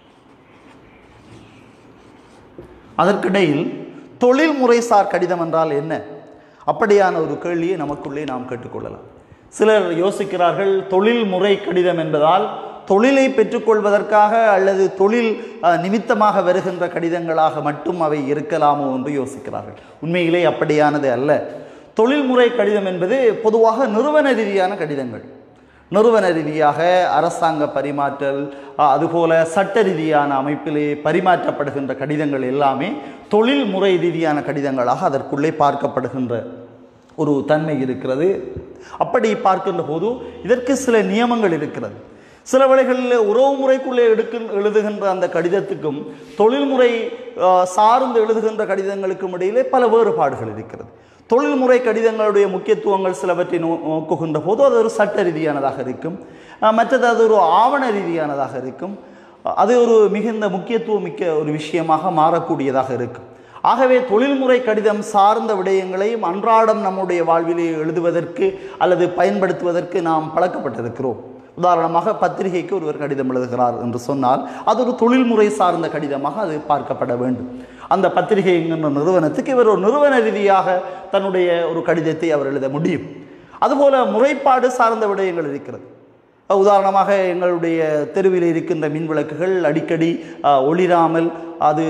அதற்கிடையில் தொழில்முறை சார் கடிதம் என்றால் என்ன அப்படியான ஒரு கேள்வியை நமக்குள்ளே நாம் கேட்டுக்கொள்ளலாம் சிலர் யோசிக்கிறார்கள் தொழில்முறை கடிதம் என்பதால் தொழிலை பெற்றுக்கொள்வதற்காக அல்லது தொழில் அஹ், நிமித்தமாக வருகின்ற கடிதங்களாக மட்டும் அவை இருக்கலாமோ என்று யோசிக்கிறார்கள் உண்மையிலே அப்படியானது அல்ல தொழில்முறை கடிதம் என்பது பொதுவாக நிறுவன ரீதியான கடிதங்கள் நிறுவன ரீதியாக அரசாங்க பரிமாற்றல் அஹ், அதுபோல சட்ட ரீதியான அமைப்பிலே பரிமாற்றப்படுகின்ற கடிதங்கள் எல்லாமே தொழில்முறை ரீதியான கடிதங்களாக அதற்குள்ளே பார்க்கப்படுகின்ற ஒரு தன்மை இருக்கிறது அப்படி பார்க்கின்ற போது இதற்கு சில நியமங்கள் இருக்கிறது சில வேளைகளில் உறவு முறைக்குள்ளே எடுக்க எழுதுகின்ற அந்த கடிதத்துக்கும் தொழில்முறை அஹ், சார்ந்து எழுதுகின்ற கடிதங்களுக்கும் இடையிலே பல வேறுபாடுகள் இருக்கிறது தொழில்முறை கடிதங்களுடைய முக்கியத்துவங்கள் சிலவற்றை நோ நோக்குகின்ற போது அது ஒரு சட்ட ரீதியானதாக இருக்கும் அஹ், மற்றது அது ஒரு ஆவண ரீதியானதாக இருக்கும் அது ஒரு மிகுந்த முக்கியத்துவம் மிக்க ஒரு விஷயமாக மாறக்கூடியதாக இருக்கும் ஆகவே தொழில்முறை கடிதம் சார்ந்த விடயங்களையும் அன்றாடம் நம்முடைய வாழ்விலே எழுதுவதற்கு அல்லது பயன்படுத்துவதற்கு நாம் பழக்கப்பட்டிருக்கிறோம் உதாரணமாக பத்திரிகைக்கு ஒருவர் கடிதம் எழுதுகிறார் என்று சொன்னால் அது ஒரு தொழில்முறை சார்ந்த கடிதமாக அது பார்க்கப்பட வேண்டும் அந்த பத்திரிகை என்கின்ற நிறுவனத்துக்கு இவர் ஒரு நிறுவன ரீதியாக தன்னுடைய ஒரு கடிதத்தை அவர் எழுத முடியும் அதுபோல முறைப்பாடு சார்ந்த விடயங்கள் இருக்கிறது உதாரணமாக எங்களுடைய தெருவில் இருக்கின்ற மின் விளக்குகள் அடிக்கடி அஹ், ஒளிராமல் அது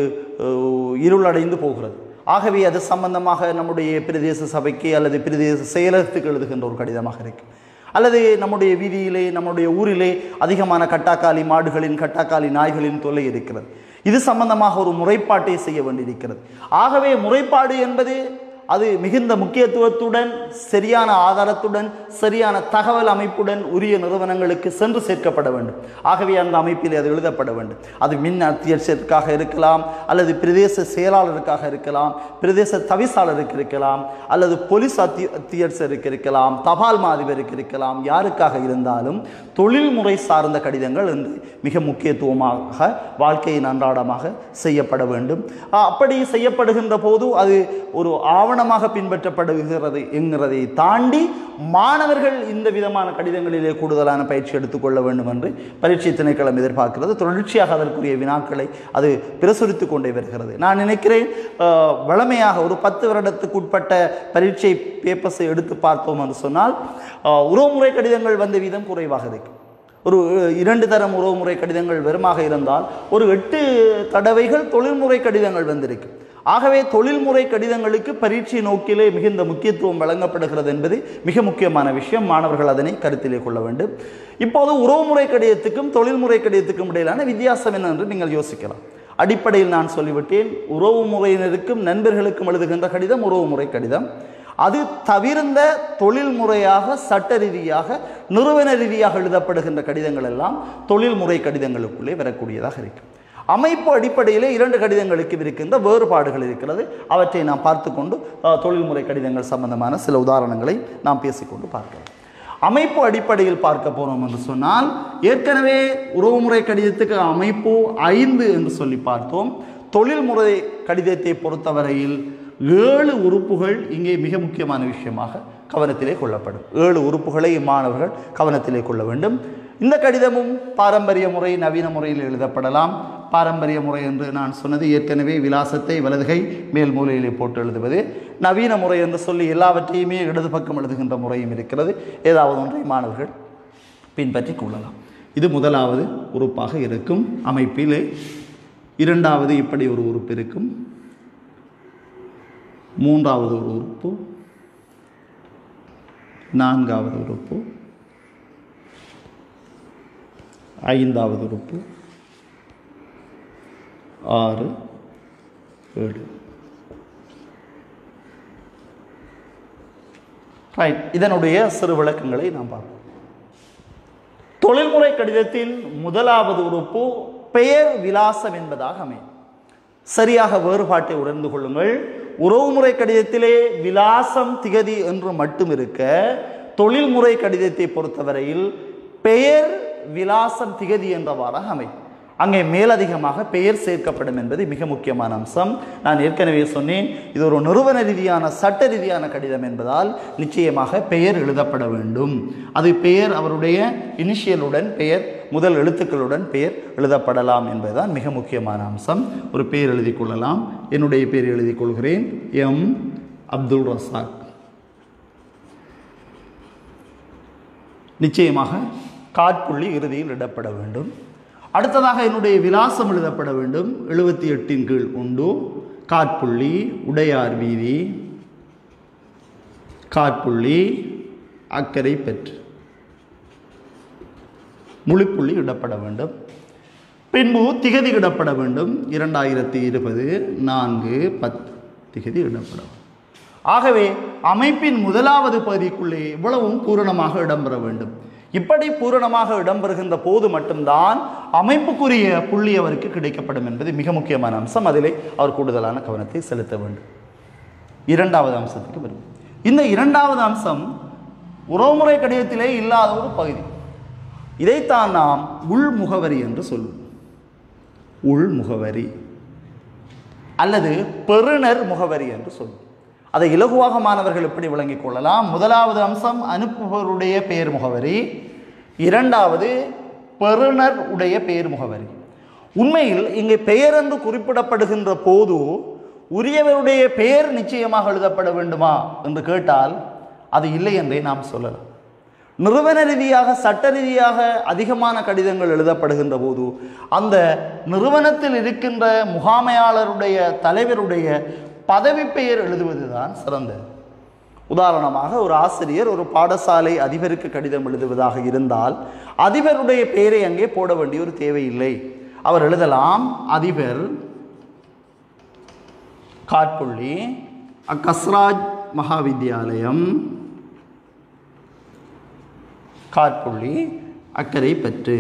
அஹ், இருளடைந்து போகிறது ஆகவே அது சம்பந்தமாக நம்முடைய பிரதேச சபைக்கு அல்லது பிரதேச செயலகத்துக்கு எழுதுகின்ற ஒரு கடிதமாக இருக்கு அல்லது நம்முடைய வீதியிலே நம்முடைய ஊரிலே அதிகமான கட்டாக்காலி மாடுகளின் கட்டாக்காலி நாய்களின் தொல்லை இருக்கிறது இது சம்பந்தமாக ஒரு முறைப்பாட்டை செய்ய வேண்டியிருக்கிறது ஆகவே முறைப்பாடு என்பது அது மிகுந்த முக்கியத்துவத்துடன் சரியான ஆதாரத்துடன் சரியான தகவல் அமைப்புடன் உரிய நிறுவனங்களுக்கு சென்று சேர்க்கப்பட வேண்டும் ஆகவே அந்த அமைப்பில் அது எழுதப்பட வேண்டும் அது மின் அத்தியட்சருக்காக இருக்கலாம் அல்லது பிரதேச செயலாளருக்காக இருக்கலாம் பிரதேச தவிசாளருக்கு இருக்கலாம் அல்லது போலீஸ் அத்தி அத்தியட்சருக்கு இருக்கலாம் தபால் மாதிபருக்கு இருக்கலாம் யாருக்காக இருந்தாலும் தொழில்முறை சார்ந்த கடிதங்கள் என்று மிக முக்கியத்துவமாக வாழ்க்கையின் அன்றாடமாக செய்யப்பட வேண்டும் அஹ் அப்படி செய்யப்படுகின்ற போது அது ஒரு ஆவணமாக பின்பற்றப்படுகிறது என்கிறதை தாண்டி மாணவர்கள் இந்த விதமான கடிதங்களிலே கூடுதலான பயிற்சி எடுத்துக்கொள்ள வேண்டும் என்று பரீட்சை திணைக்களம் எதிர்பார்க்கிறது தொடர்ச்சியாக அதற்குரிய வினாக்களை அது பிரசுரித்து கொண்டே வருகிறது நான் நினைக்கிறேன் அஹ், வழமையாக ஒரு பத்து வருடத்துக்கு உட்பட்ட பரீட்சை பேப்பர்ஸை எடுத்து பார்த்தோம் என்று சொன்னால் அஹ், உறவுமுறை கடிதங்கள் வந்த வீதம் குறைவாக இருக்கும் ஒரு அஹ், இரண்டு தரம் உறவுமுறை கடிதங்கள் வெறுமாக இருந்தால் ஒரு எட்டு தடவைகள் தொழில்முறை கடிதங்கள் வந்திருக்கு ஆகவே தொழில்முறை கடிதங்களுக்கு பரீட்சை நோக்கிலே மிகுந்த முக்கியத்துவம் வழங்கப்படுகிறது என்பது மிக முக்கியமான விஷயம் மாணவர்கள் அதனை கருத்திலே கொள்ள வேண்டும் இப்போது உறவுமுறை கடிதத்துக்கும் தொழில்முறை கடிதத்துக்கும் இடையிலான வித்தியாசம் என்ன என்று நீங்கள் யோசிக்கலாம் அடிப்படையில் நான் சொல்லிவிட்டேன் உறவு முறையினருக்கும் நண்பர்களுக்கும் எழுதுகின்ற கடிதம் உறவுமுறை கடிதம் அது தவிர்ந்த தொழில்முறையாக சட்ட ரீதியாக நிறுவன ரீதியாக எழுதப்படுகின்ற கடிதங்கள் எல்லாம் தொழில்முறை கடிதங்களுக்குள்ளே வரக்கூடியதாக இருக்கும் அமைப்பு அடிப்படையிலே இரண்டு கடிதங்களுக்கு இருக்கின்ற வேறுபாடுகள் இருக்கிறது அவற்றை நாம் பார்த்து கொண்டு அஹ், தொழில்முறை கடிதங்கள் சம்பந்தமான சில உதாரணங்களை நாம் பேசிக்கொண்டு பார்க்கலாம் அமைப்பு அடிப்படையில் பார்க்க போறோம் என்று சொன்னால் ஏற்கனவே உறவுமுறை கடிதத்துக்கு அமைப்பு ஐந்து என்று சொல்லி பார்த்தோம் தொழில்முறை கடிதத்தை பொறுத்தவரையில் ஏழு உறுப்புகள் இங்கே மிக முக்கியமான விஷயமாக கவனத்திலே கொள்ளப்படும் ஏழு உறுப்புகளை மாணவர்கள் கவனத்திலே கொள்ள வேண்டும் இந்த கடிதமும் பாரம்பரிய முறை நவீன முறையில் எழுதப்படலாம் பாரம்பரிய முறை என்று நான் சொன்னது ஏற்கனவே விலாசத்தை வலதுகை மேல் மூலையிலே போட்டு எழுதுவது நவீன முறை என்று சொல்லி எல்லாவற்றையுமே இடது பக்கம் எழுதுகின்ற முறையும் இருக்கிறது ஏதாவது ஒன்றை மாணவர்கள் பின்பற்றி கொள்ளலாம் இது முதலாவது உறுப்பாக இருக்கும் அமைப்பிலே இரண்டாவது இப்படி ஒரு உறுப்பு இருக்கும் மூன்றாவது ஒரு உறுப்பு நான்காவது உறுப்பு ஐந்தாவது உறுப்பு ஆறு ஏழு ரைட் இதனுடைய சிறு விளக்கங்களை நாம் பார்ப்போம் தொழில்முறை கடிதத்தின் முதலாவது உறுப்பு பெயர் விலாசம் என்பதாக அமையும் சரியாக வேறுபாட்டை உணர்ந்து கொள்ளுங்கள் உறவுமுறை கடிதத்திலே விலாசம் திகதி என்று மட்டும் இருக்க தொழில்முறை கடிதத்தை பொறுத்தவரையில் பெயர் விலாசம் திகதி என்றவாறாக அமையும் அங்கே மேலதிகமாக பெயர் சேர்க்கப்படும் என்பது மிக முக்கியமான அம்சம் நான் ஏற்கனவே சொன்னேன் இது ஒரு நிறுவன ரீதியான சட்ட ரீதியான கடிதம் என்பதால் நிச்சயமாக பெயர் எழுதப்பட வேண்டும் அது பெயர் அவருடைய இனிஷியலுடன் பெயர் முதல் எழுத்துக்களுடன் பெயர் எழுதப்படலாம் என்பதுதான் மிக முக்கியமான அம்சம் ஒரு பெயர் எழுதிக் கொள்ளலாம் என்னுடைய பெயர் எழுதிக் கொள்கிறேன் எம் அப்துல் ரசாக் நிச்சயமாக காட்புள்ளி இறுதியில் இடப்பட வேண்டும் அடுத்ததாக என்னுடைய விலாசம் எழுதப்பட வேண்டும் எழுபத்தி எட்டின் கீழ் உண்டு காட்புள்ளி உடையார் வீதி காட்புள்ளி அக்கறை பெற்று முழுப்புள்ளி இடப்பட வேண்டும் பின்பு திகதி இடப்பட வேண்டும் இரண்டாயிரத்தி இருபது நான்கு பத்து திகதி இடப்பட வேண்டும் ஆகவே அமைப்பின் முதலாவது பகுதிக்குள்ளே இவ்வளவும் பூரணமாக இடம்பெற வேண்டும் இப்படி பூரணமாக இடம்பெறுகின்ற போது மட்டும்தான் அமைப்புக்குரிய புள்ளி அவருக்கு கிடைக்கப்படும் என்பது மிக முக்கியமான அம்சம் அதிலே அவர் கூடுதலான கவனத்தை செலுத்த வேண்டும் இரண்டாவது அம்சத்துக்கு வரும் இந்த இரண்டாவது அம்சம் உறவுமுறை கடிதத்திலே இல்லாத ஒரு பகுதி இதைத்தான் நாம் உள் முகவரி என்று சொல்லுவோம் உள் முகவரி அல்லது பெறுநர் முகவரி என்று சொல்லுவோம் அதை இலகுவாக மாணவர்கள் எப்படி விளங்கிக் கொள்ளலாம் முதலாவது அம்சம் அனுப்புபவருடைய பெயர் முகவரி இரண்டாவது பெறுநர் உடைய பெயர் முகவரி உண்மையில் இங்கே பெயர் என்று குறிப்பிடப்படுகின்ற போது உரியவருடைய பெயர் நிச்சயமாக எழுதப்பட வேண்டுமா என்று கேட்டால் அது இல்லை என்றே நாம் சொல்லலாம் நிறுவன ரீதியாக சட்ட ரீதியாக அதிகமான கடிதங்கள் எழுதப்படுகின்ற போது அந்த நிறுவனத்தில் இருக்கின்ற முகாமையாளருடைய தலைவருடைய பதவி பெயர் எழுதுவதுதான் சிறந்தது உதாரணமாக ஒரு ஆசிரியர் ஒரு பாடசாலை அதிபருக்கு கடிதம் எழுதுவதாக இருந்தால் அதிபருடைய பெயரை அங்கே போட வேண்டிய ஒரு தேவையில்லை அவர் எழுதலாம் அதிபர் காட்புள்ளி கஸ்ராஜ் மகாவித்யாலயம் காட்புள்ளி அக்கறை பெற்று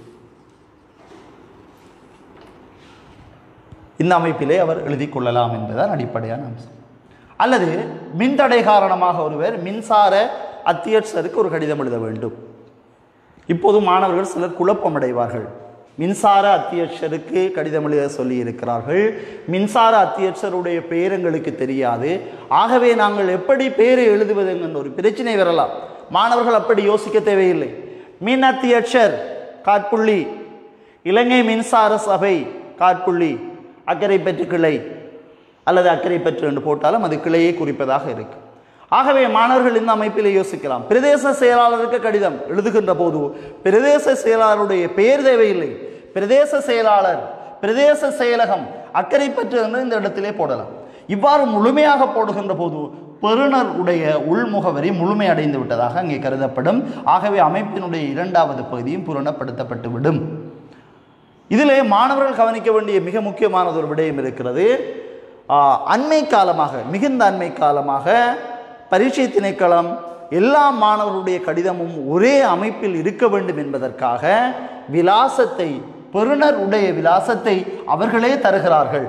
இந்த அமைப்பிலே அவர் எழுதி கொள்ளலாம் என்பதுதான் அடிப்படையான அம்சம் அல்லது மின்தடை காரணமாக ஒருவர் மின்சார அத்தியட்சருக்கு ஒரு கடிதம் எழுத வேண்டும் இப்போது மாணவர்கள் சிலர் குழப்பமடைவார்கள் மின்சார அத்தியட்சருக்கு கடிதம் எழுத சொல்லி இருக்கிறார்கள் மின்சார அத்தியட்சருடைய பெயர் எங்களுக்கு தெரியாது ஆகவே நாங்கள் எப்படி பெயரை எழுதுவது என்கின்ற ஒரு பிரச்சனை வரலாம் மாணவர்கள் அப்படி யோசிக்க தேவையில்லை மின் அத்தியட்சர் காட்புள்ளி இலங்கை மின்சார சபை காட்புள்ளி அக்கறை பெற்று கிளை அல்லது அக்கறை பெற்று என்று போட்டாலும் அது கிளையை குறிப்பதாக இருக்கு ஆகவே மாணவர்கள் இந்த அமைப்பிலே யோசிக்கலாம் பிரதேச செயலாளருக்கு கடிதம் எழுதுகின்ற போது பிரதேச செயலாளருடைய பெயர் தேவையில்லை பிரதேச செயலாளர் பிரதேச செயலகம் அக்கறை பெற்று என்று இந்த இடத்திலே போடலாம் இவ்வாறு முழுமையாக போடுகின்ற போது பெறுநர் உடைய உள்முகவரி முழுமை அடைந்து விட்டதாக அங்கே கருதப்படும் ஆகவே அமைப்பினுடைய இரண்டாவது பகுதியும் பூரணப்படுத்தப்பட்டு விடும் இதிலே மாணவர்கள் கவனிக்க வேண்டிய மிக முக்கியமானது ஒரு விடயம் இருக்கிறது ஆ, அண்மை காலமாக மிகுந்த அண்மை காலமாக பரீட்சை திணைக்களம் எல்லா மாணவர்களுடைய கடிதமும் ஒரே அமைப்பில் இருக்க வேண்டும் என்பதற்காக விலாசத்தை பெறுநர் உடைய விலாசத்தை அவர்களே தருகிறார்கள்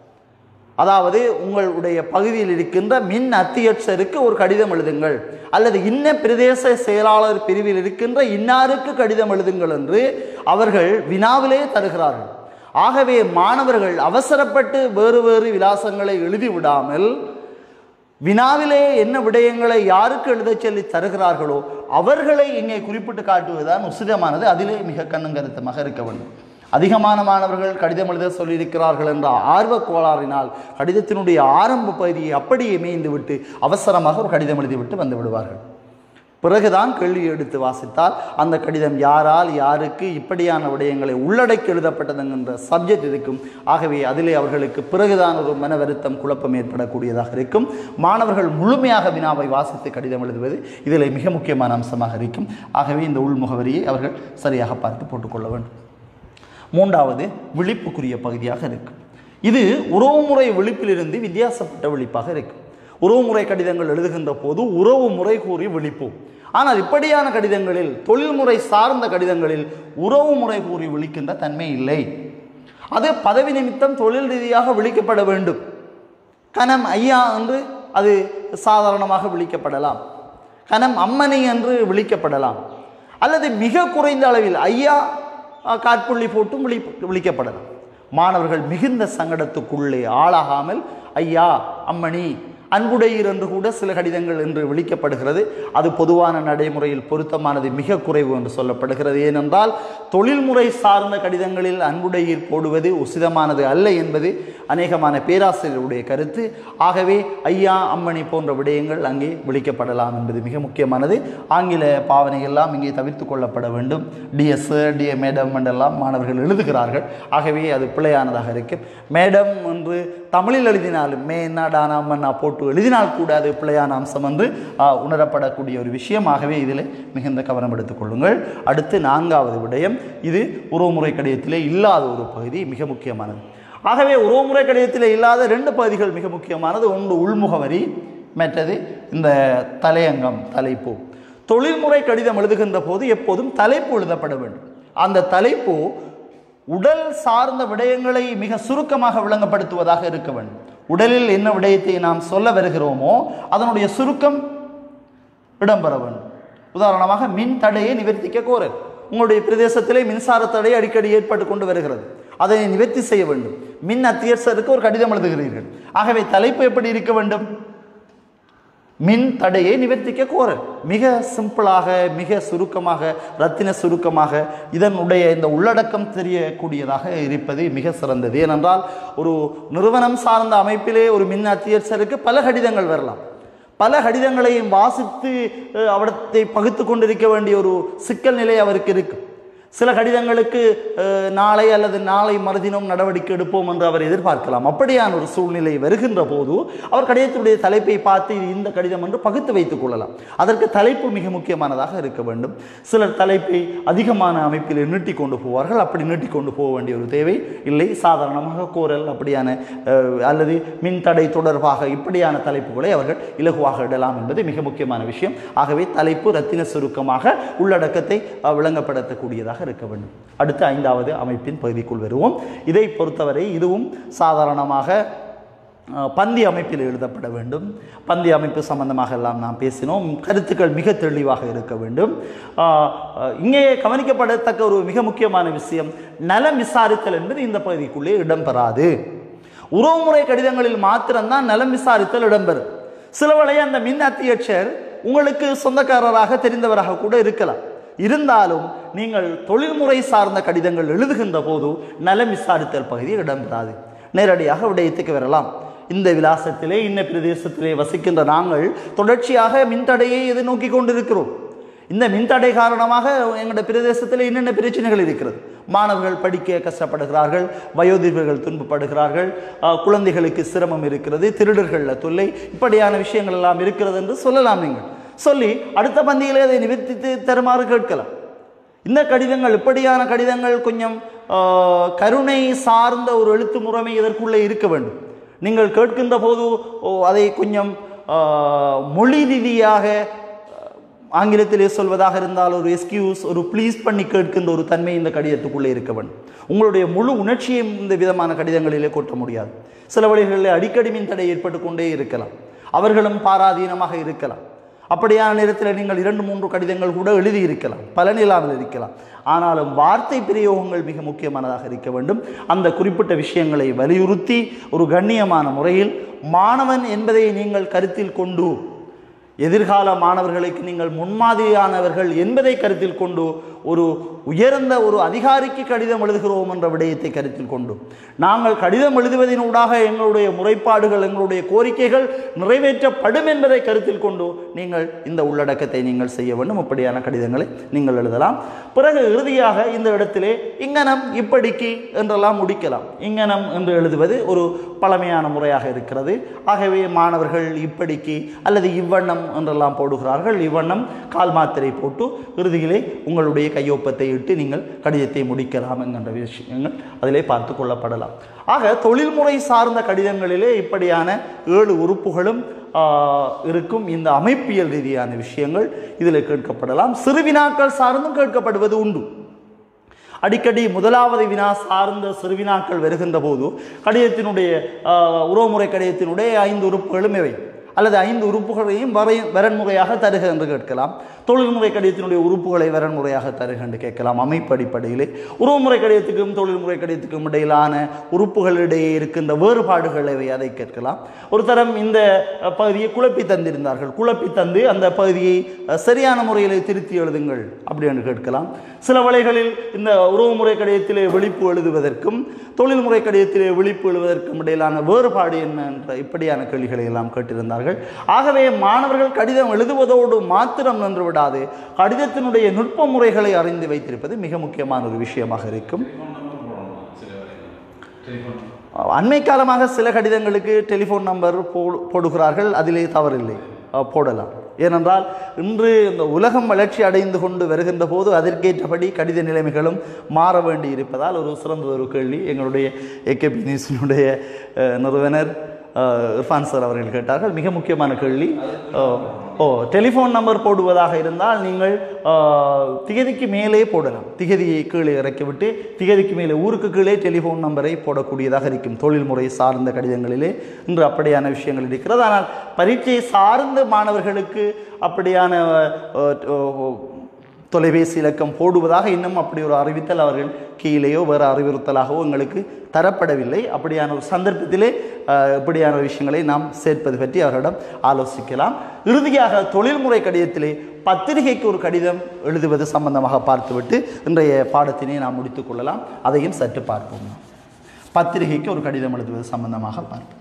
அதாவது உங்களுடைய பகுதியில் இருக்கின்ற மின் அத்தியட்சருக்கு ஒரு கடிதம் எழுதுங்கள் அல்லது இன்ன பிரதேச செயலாளர் பிரிவில் இருக்கின்ற இன்னாருக்கு கடிதம் எழுதுங்கள் என்று அவர்கள் வினாவிலே தருகிறார்கள் ஆகவே மாணவர்கள் அவசரப்பட்டு வேறு வேறு விலாசங்களை எழுதி விடாமல் வினாவிலே என்ன விடயங்களை யாருக்கு எழுதச் சொல்லி தருகிறார்களோ அவர்களை இங்கே குறிப்பிட்டு காட்டுவதுதான் உசிதமானது அதிலே மிக கண்ணும் கருத்துமாக இருக்க வேண்டும் அதிகமான மாணவர்கள் கடிதம் எழுத சொல்லியிருக்கிறார்கள் என்ற ஆர்வ கோளாறினால் கடிதத்தினுடைய ஆரம்ப பகுதியை அப்படியே மேய்ந்து விட்டு அவசரமாக ஒரு கடிதம் எழுதிவிட்டு வந்து விடுவார்கள் பிறகுதான் கேள்வி எடுத்து வாசித்தால் அந்த கடிதம் யாரால் யாருக்கு இப்படியான விடயங்களை உள்ளடக்கி எழுதப்பட்டதுங்கிற சப்ஜெக்ட் இருக்கும் ஆகவே அதிலே அவர்களுக்கு பிறகுதான் ஒரு மன வருத்தம் குழப்பம் ஏற்படக்கூடியதாக இருக்கும் மாணவர்கள் முழுமையாக வினாவை வாசித்து கடிதம் எழுதுவது இதில் மிக முக்கியமான அம்சமாக இருக்கும் ஆகவே இந்த உள்முகவரியை அவர்கள் சரியாக பார்த்து போட்டுக்கொள்ள வேண்டும் மூன்றாவது விழிப்புக்குரிய பகுதியாக இருக்கும் இது உறவுமுறை விழிப்பிலிருந்து வித்தியாசப்பட்ட விழிப்பாக இருக்கும் உறவுமுறை கடிதங்கள் எழுதுகின்ற போது உறவு முறை கூறி விழிப்போம் ஆனால் இப்படியான கடிதங்களில் தொழில்முறை சார்ந்த கடிதங்களில் உறவு முறை கூறி விழிக்கின்ற தன்மை இல்லை அது பதவி நிமித்தம் தொழில் ரீதியாக விழிக்கப்பட வேண்டும் கனம் ஐயா என்று அது சாதாரணமாக விழிக்கப்படலாம் கனம் அம்மணி என்று விழிக்கப்படலாம் அல்லது மிக குறைந்த அளவில் ஐயா அஹ், காற்புள்ளி போட்டும் விழி விழிக்கப்படலாம் மாணவர்கள் மிகுந்த சங்கடத்துக்குள்ளே ஆளாகாமல் ஐயா அம்மணி அன்புடையீர் என்று கூட சில கடிதங்கள் என்று விழிக்கப்படுகிறது அது பொதுவான நடைமுறையில் பொருத்தமானது மிக குறைவு என்று சொல்லப்படுகிறது ஏனென்றால் தொழில்முறை சார்ந்த கடிதங்களில் அன்புடையீர் போடுவது உசிதமானது அல்ல என்பது அநேகமான பேராசிரியருடைய கருத்து ஆகவே ஐயா அம்மணி போன்ற விடயங்கள் அங்கே விழிக்கப்படலாம் என்பது மிக முக்கியமானது ஆங்கில பாவனை எல்லாம் இங்கே தவிர்த்து கொள்ளப்பட வேண்டும் டிஎஸ் டிஏ மேடம் என்றெல்லாம் மாணவர்கள் எழுதுகிறார்கள் ஆகவே அது பிழையானதாக இருக்கும் மேடம் என்று தமிழில் எழுதினாலும் மே என்ன டானா மன்னா போட்டு எழுதினால் கூட அது பிழையான அம்சம் என்று ஆ, உணரப்படக்கூடிய ஒரு விஷயம் ஆகவே இதில் மிகுந்த கவனம் எடுத்துக் கொள்ளுங்கள் அடுத்து நான்காவது விடயம் இது உறவுமுறை கடிதத்திலே இல்லாத ஒரு பகுதி மிக முக்கியமானது ஆகவே உறவுமுறை கடிதத்திலே இல்லாத ரெண்டு பகுதிகள் மிக முக்கியமானது ஒன்று உள்முகவரி மற்றது இந்த தலையங்கம் தலைப்பு தொழில்முறை கடிதம் எழுதுகின்ற போது எப்போதும் தலைப்பு எழுதப்பட வேண்டும் அந்த தலைப்பு உடல் சார்ந்த விடயங்களை மிக சுருக்கமாக விளங்கப்படுத்துவதாக இருக்க வேண்டும் உடலில் என்ன விடயத்தை நாம் சொல்ல வருகிறோமோ அதனுடைய சுருக்கம் இடம்பெற வேண்டும் உதாரணமாக மின் தடையை நிவர்த்திக்க கோரல் உங்களுடைய பிரதேசத்திலே மின்சார தடை அடிக்கடி ஏற்பட்டு கொண்டு வருகிறது அதை நிவர்த்தி செய்ய வேண்டும் மின் அத்தியட்சருக்கு ஒரு கடிதம் எழுதுகிறீர்கள் ஆகவே தலைப்பு எப்படி இருக்க வேண்டும் மின் தடையை நிவர்த்திக்க கோரல் மிக சிம்பிளாக மிக சுருக்கமாக ரத்தின சுருக்கமாக இதனுடைய இந்த உள்ளடக்கம் தெரியக்கூடியதாக இருப்பது மிக சிறந்தது ஏனென்றால் ஒரு நிறுவனம் சார்ந்த அமைப்பிலே ஒரு மின் அத்தியட்சருக்கு பல கடிதங்கள் வரலாம் பல கடிதங்களையும் வாசித்து அஹ், அவடத்தை பகுத்து கொண்டிருக்க வேண்டிய ஒரு சிக்கல் நிலை அவருக்கு இருக்கு சில கடிதங்களுக்கு அஹ், நாளை அல்லது நாளை மறுதினம் நடவடிக்கை எடுப்போம் என்று அவர் எதிர்பார்க்கலாம் அப்படியான ஒரு சூழ்நிலை வருகின்ற போது அவர் கடிதத்துடைய தலைப்பை பார்த்து இது இந்த கடிதம் என்று பகுத்து வைத்துக் கொள்ளலாம் அதற்கு தலைப்பு மிக முக்கியமானதாக இருக்க வேண்டும் சிலர் தலைப்பை அதிகமான அமைப்பில் நீட்டி கொண்டு போவார்கள் அப்படி நீட்டி கொண்டு போக வேண்டிய ஒரு தேவை இல்லை சாதாரணமாக கோரல் அப்படியான அஹ், அல்லது மின் தடை தொடர்பாக இப்படியான தலைப்புகளை அவர்கள் இலகுவாக இடலாம் என்பது மிக முக்கியமான விஷயம் ஆகவே தலைப்பு ரத்தின சுருக்கமாக உள்ளடக்கத்தை அஹ், விளங்கப்படுத்தக்கூடியதாக இருக்க வேண்டும் அடுத்து ஐந்தாவது அமைப்பின் பகுதிக்குள் வருவோம் இதை பொறுத்தவரை இதுவும் சாதாரணமாக அஹ், பந்தி அமைப்பில் எழுதப்பட வேண்டும் பந்தி அமைப்பு சம்பந்தமாக எல்லாம் நாம் பேசினோம் கருத்துக்கள் மிக தெளிவாக இருக்க வேண்டும் அஹ், அஹ், இங்கே கவனிக்கப்படத்தக்க ஒரு மிக முக்கியமான விஷயம் நலம் விசாரித்தல் என்பது இந்த பகுதிக்குள்ளே இடம்பெறாது உறவுமுறை கடிதங்களில் மாத்திரம்தான் நலம் விசாரித்தல் இடம்பெறும் சில வேளை அந்த மின் அத்தியட்சர் உங்களுக்கு சொந்தக்காரராக தெரிந்தவராக கூட இருக்கலாம் இருந்தாலும் நீங்கள் தொழில்முறை சார்ந்த கடிதங்கள் எழுதுகின்ற போது நலம் விசாரித்தல் பகுதி இடம்பெறாது நேரடியாக விடயத்துக்கு வரலாம் இந்த விலாசத்திலே இன்ன பிரதேசத்திலே வசிக்கின்ற நாங்கள் தொடர்ச்சியாக மின்தடையை எதிர்நோக்கி கொண்டிருக்கிறோம் இந்த மின்தடை காரணமாக எங்களுடைய பிரதேசத்தில் என்னென்ன பிரச்சனைகள் இருக்கிறது மாணவர்கள் படிக்க கஷ்டப்படுகிறார்கள் வயோதிபர்கள் துன்பப்படுகிறார்கள் அஹ், குழந்தைகளுக்கு சிரமம் இருக்கிறது திருடர்களில் தொல்லை இப்படியான விஷயங்கள் எல்லாம் இருக்கிறது என்று சொல்லலாம் நீங்கள் சொல்லி அடுத்த பந்தியிலே அதை நிவர்த்தித்து தருமாறு கேட்கலாம் இந்த கடிதங்கள் இப்படியான கடிதங்கள் கொஞ்சம் ஆஹ், கருணை சார்ந்த ஒரு எழுத்து முறைமை இதற்குள்ளே இருக்க வேண்டும் நீங்கள் கேட்கின்ற போது ஓ, அதை கொஞ்சம் ஆஹ், மொழி ரீதியாக ஆங்கிலத்திலே சொல்வதாக இருந்தால் ஒரு எஸ்கியூஸ் ஒரு ப்ளீஸ் பண்ணி கேட்கின்ற ஒரு தன்மை இந்த கடிதத்துக்குள்ளே இருக்க வேண்டும் உங்களுடைய முழு உணர்ச்சியும் இந்த விதமான கடிதங்களிலே கொட்ட முடியாது சில வழிகளில் அடிக்கடி மின் தடை ஏற்பட்டு கொண்டே இருக்கலாம் அவர்களும் பாராதீனமாக இருக்கலாம் அப்படியான நேரத்தில் நீங்கள் இரண்டு மூன்று கடிதங்கள் கூட எழுதியிருக்கலாம் பலனில்லாமல் இருக்கலாம் ஆனாலும் வார்த்தை பிரயோகங்கள் மிக முக்கியமானதாக இருக்க வேண்டும் அந்த குறிப்பிட்ட விஷயங்களை வலியுறுத்தி ஒரு கண்ணியமான முறையில் மாணவன் என்பதை நீங்கள் கருத்தில் கொண்டு எதிர்கால மாணவர்களுக்கு நீங்கள் முன்மாதிரியானவர்கள் என்பதை கருத்தில் கொண்டு ஒரு உயர்ந்த ஒரு அதிகாரிக்கு கடிதம் எழுதுகிறோம் என்ற விடயத்தை கருத்தில் கொண்டு நாங்கள் கடிதம் எழுதுவதனூடாக எங்களுடைய முறைப்பாடுகள் எங்களுடைய கோரிக்கைகள் நிறைவேற்றப்படும் என்பதை கருத்தில் கொண்டு நீங்கள் இந்த உள்ளடக்கத்தை நீங்கள் செய்ய வேண்டும் அப்படியான கடிதங்களை நீங்கள் எழுதலாம் பிறகு இறுதியாக இந்த இடத்திலே இங்கனம் இப்படிக்கு என்றெல்லாம் முடிக்கலாம் இங்கனம் என்று எழுதுவது ஒரு பழமையான முறையாக இருக்கிறது ஆகவே மாணவர்கள் இப்படிக்கு அல்லது இவ்வண்ணம் என்றெல்லாம் போடுகிறார்கள் இவ்வண்ணம் கால் மாத்திரை போட்டு இறுதியிலே உங்களுடைய கையொப்பத்தை இட்டு நீங்கள் கடிதத்தை முடிக்கலாம் என்கின்ற விஷயங்கள் அதிலே பார்த்து கொள்ளப்படலாம் ஆக தொழில்முறை சார்ந்த கடிதங்களிலே இப்படியான ஏழு உறுப்புகளும் ஆ, இருக்கும் இந்த அமைப்பியல் ரீதியான விஷயங்கள் இதில் கேட்கப்படலாம் சிறுவினாக்கள் சார்ந்தும் கேட்கப்படுவது உண்டு அடிக்கடி முதலாவது வினா சார்ந்த சிறுவினாக்கள் வருகின்ற போது கடிதத்தினுடைய ஆஹ், உறவுமுறை கடிதத்தினுடைய ஐந்து உறுப்புகளும் இவை அல்லது ஐந்து உறுப்புகளையும் வரை வரன்முறையாக தருக என்று கேட்கலாம் தொழில்முறை கடிதத்தினுடைய உறுப்புகளை வரன்முறையாக தருக என்று கேட்கலாம் அமைப்பு அடிப்படையிலே உறவுமுறை கடிதத்துக்கும் தொழில்முறை கடிதத்துக்கும் இடையிலான உறுப்புகளிடையே இருக்கின்ற வேறுபாடுகள் இவை அதை கேட்கலாம் ஒரு தரம் இந்த அஹ், பகுதியை குழப்பி தந்திருந்தார்கள் குழப்பி தந்து அந்த பகுதியை அஹ், சரியான முறையில் திருத்தி எழுதுங்கள் அப்படின்னு கேட்கலாம் சில வேளைகளில் இந்த உறவுமுறை கடிதத்திலே விழிப்பு எழுதுவதற்கும் தொழில்முறை கடிதத்திலே விழிப்பு எழுதுவதற்கும் இடையிலான வேறுபாடு என்ன என்ற இப்படியான கேள்விகளை எல்லாம் கேட்டிருந்தார்கள் ஆகவே மாணவர்கள் கடிதம் எழுதுவதோடு மாத்திரம் நின்று விடாது கடிதத்தினுடைய நுட்ப முறைகளை அறிந்து வைத்திருப்பது மிக முக்கியமான ஒரு விஷயமாக இருக்கும் அண்மை காலமாக சில கடிதங்களுக்கு டெலிஃபோன் நம்பர் போ போடுகிறார்கள் அதிலே தவறில்லை அஹ், போடலாம் ஏனென்றால் இன்று இந்த உலகம் வளர்ச்சி அடைந்து கொண்டு வருகின்ற போது அதற்கேற்றபடி கடித நிலைமைகளும் மாற வேண்டி இருப்பதால் ஒரு சிறந்த ஒரு கேள்வி எங்களுடைய ஏகேபி நியூஸினுடைய அஹ், நிறுவனர் அஹ், இர்ஃபான் சார் அவர்கள் கேட்டார்கள் மிக முக்கியமான கேள்வி அஹ், ஓ டெலிஃபோன் நம்பர் போடுவதாக இருந்தால் நீங்கள் ஆஹ், திகதிக்கு மேலே போடலாம் திகதியை கீழே இறக்கிவிட்டு திகதிக்கு மேலே ஊருக்கு கீழே டெலிஃபோன் நம்பரை போடக்கூடியதாக இருக்கும் தொழில்முறை சார்ந்த கடிதங்களிலே இன்று அப்படியான விஷயங்கள் இருக்கிறது ஆனால் பரீட்சை சார்ந்த மாணவர்களுக்கு அப்படியான ஆஹ், ஆஹ், தொலைபேசி இலக்கம் போடுவதாக இன்னும் அப்படி ஒரு அறிவித்தல் அவர்கள் கீழேயோ வேறு அறிவுறுத்தலாகவோ எங்களுக்கு தரப்படவில்லை அப்படியான ஒரு சந்தர்ப்பத்திலே அஹ், இப்படியான விஷயங்களை நாம் சேர்ப்பது பற்றி அவர்களிடம் ஆலோசிக்கலாம் இறுதியாக தொழில்முறை கடிதத்திலே பத்திரிகைக்கு ஒரு கடிதம் எழுதுவது சம்பந்தமாக பார்த்துவிட்டு இன்றைய பாடத்தினை நாம் முடித்துக் கொள்ளலாம் அதையும் சற்று பார்ப்போம் பத்திரிகைக்கு ஒரு கடிதம் எழுதுவது சம்பந்தமாக பார்ப்போம்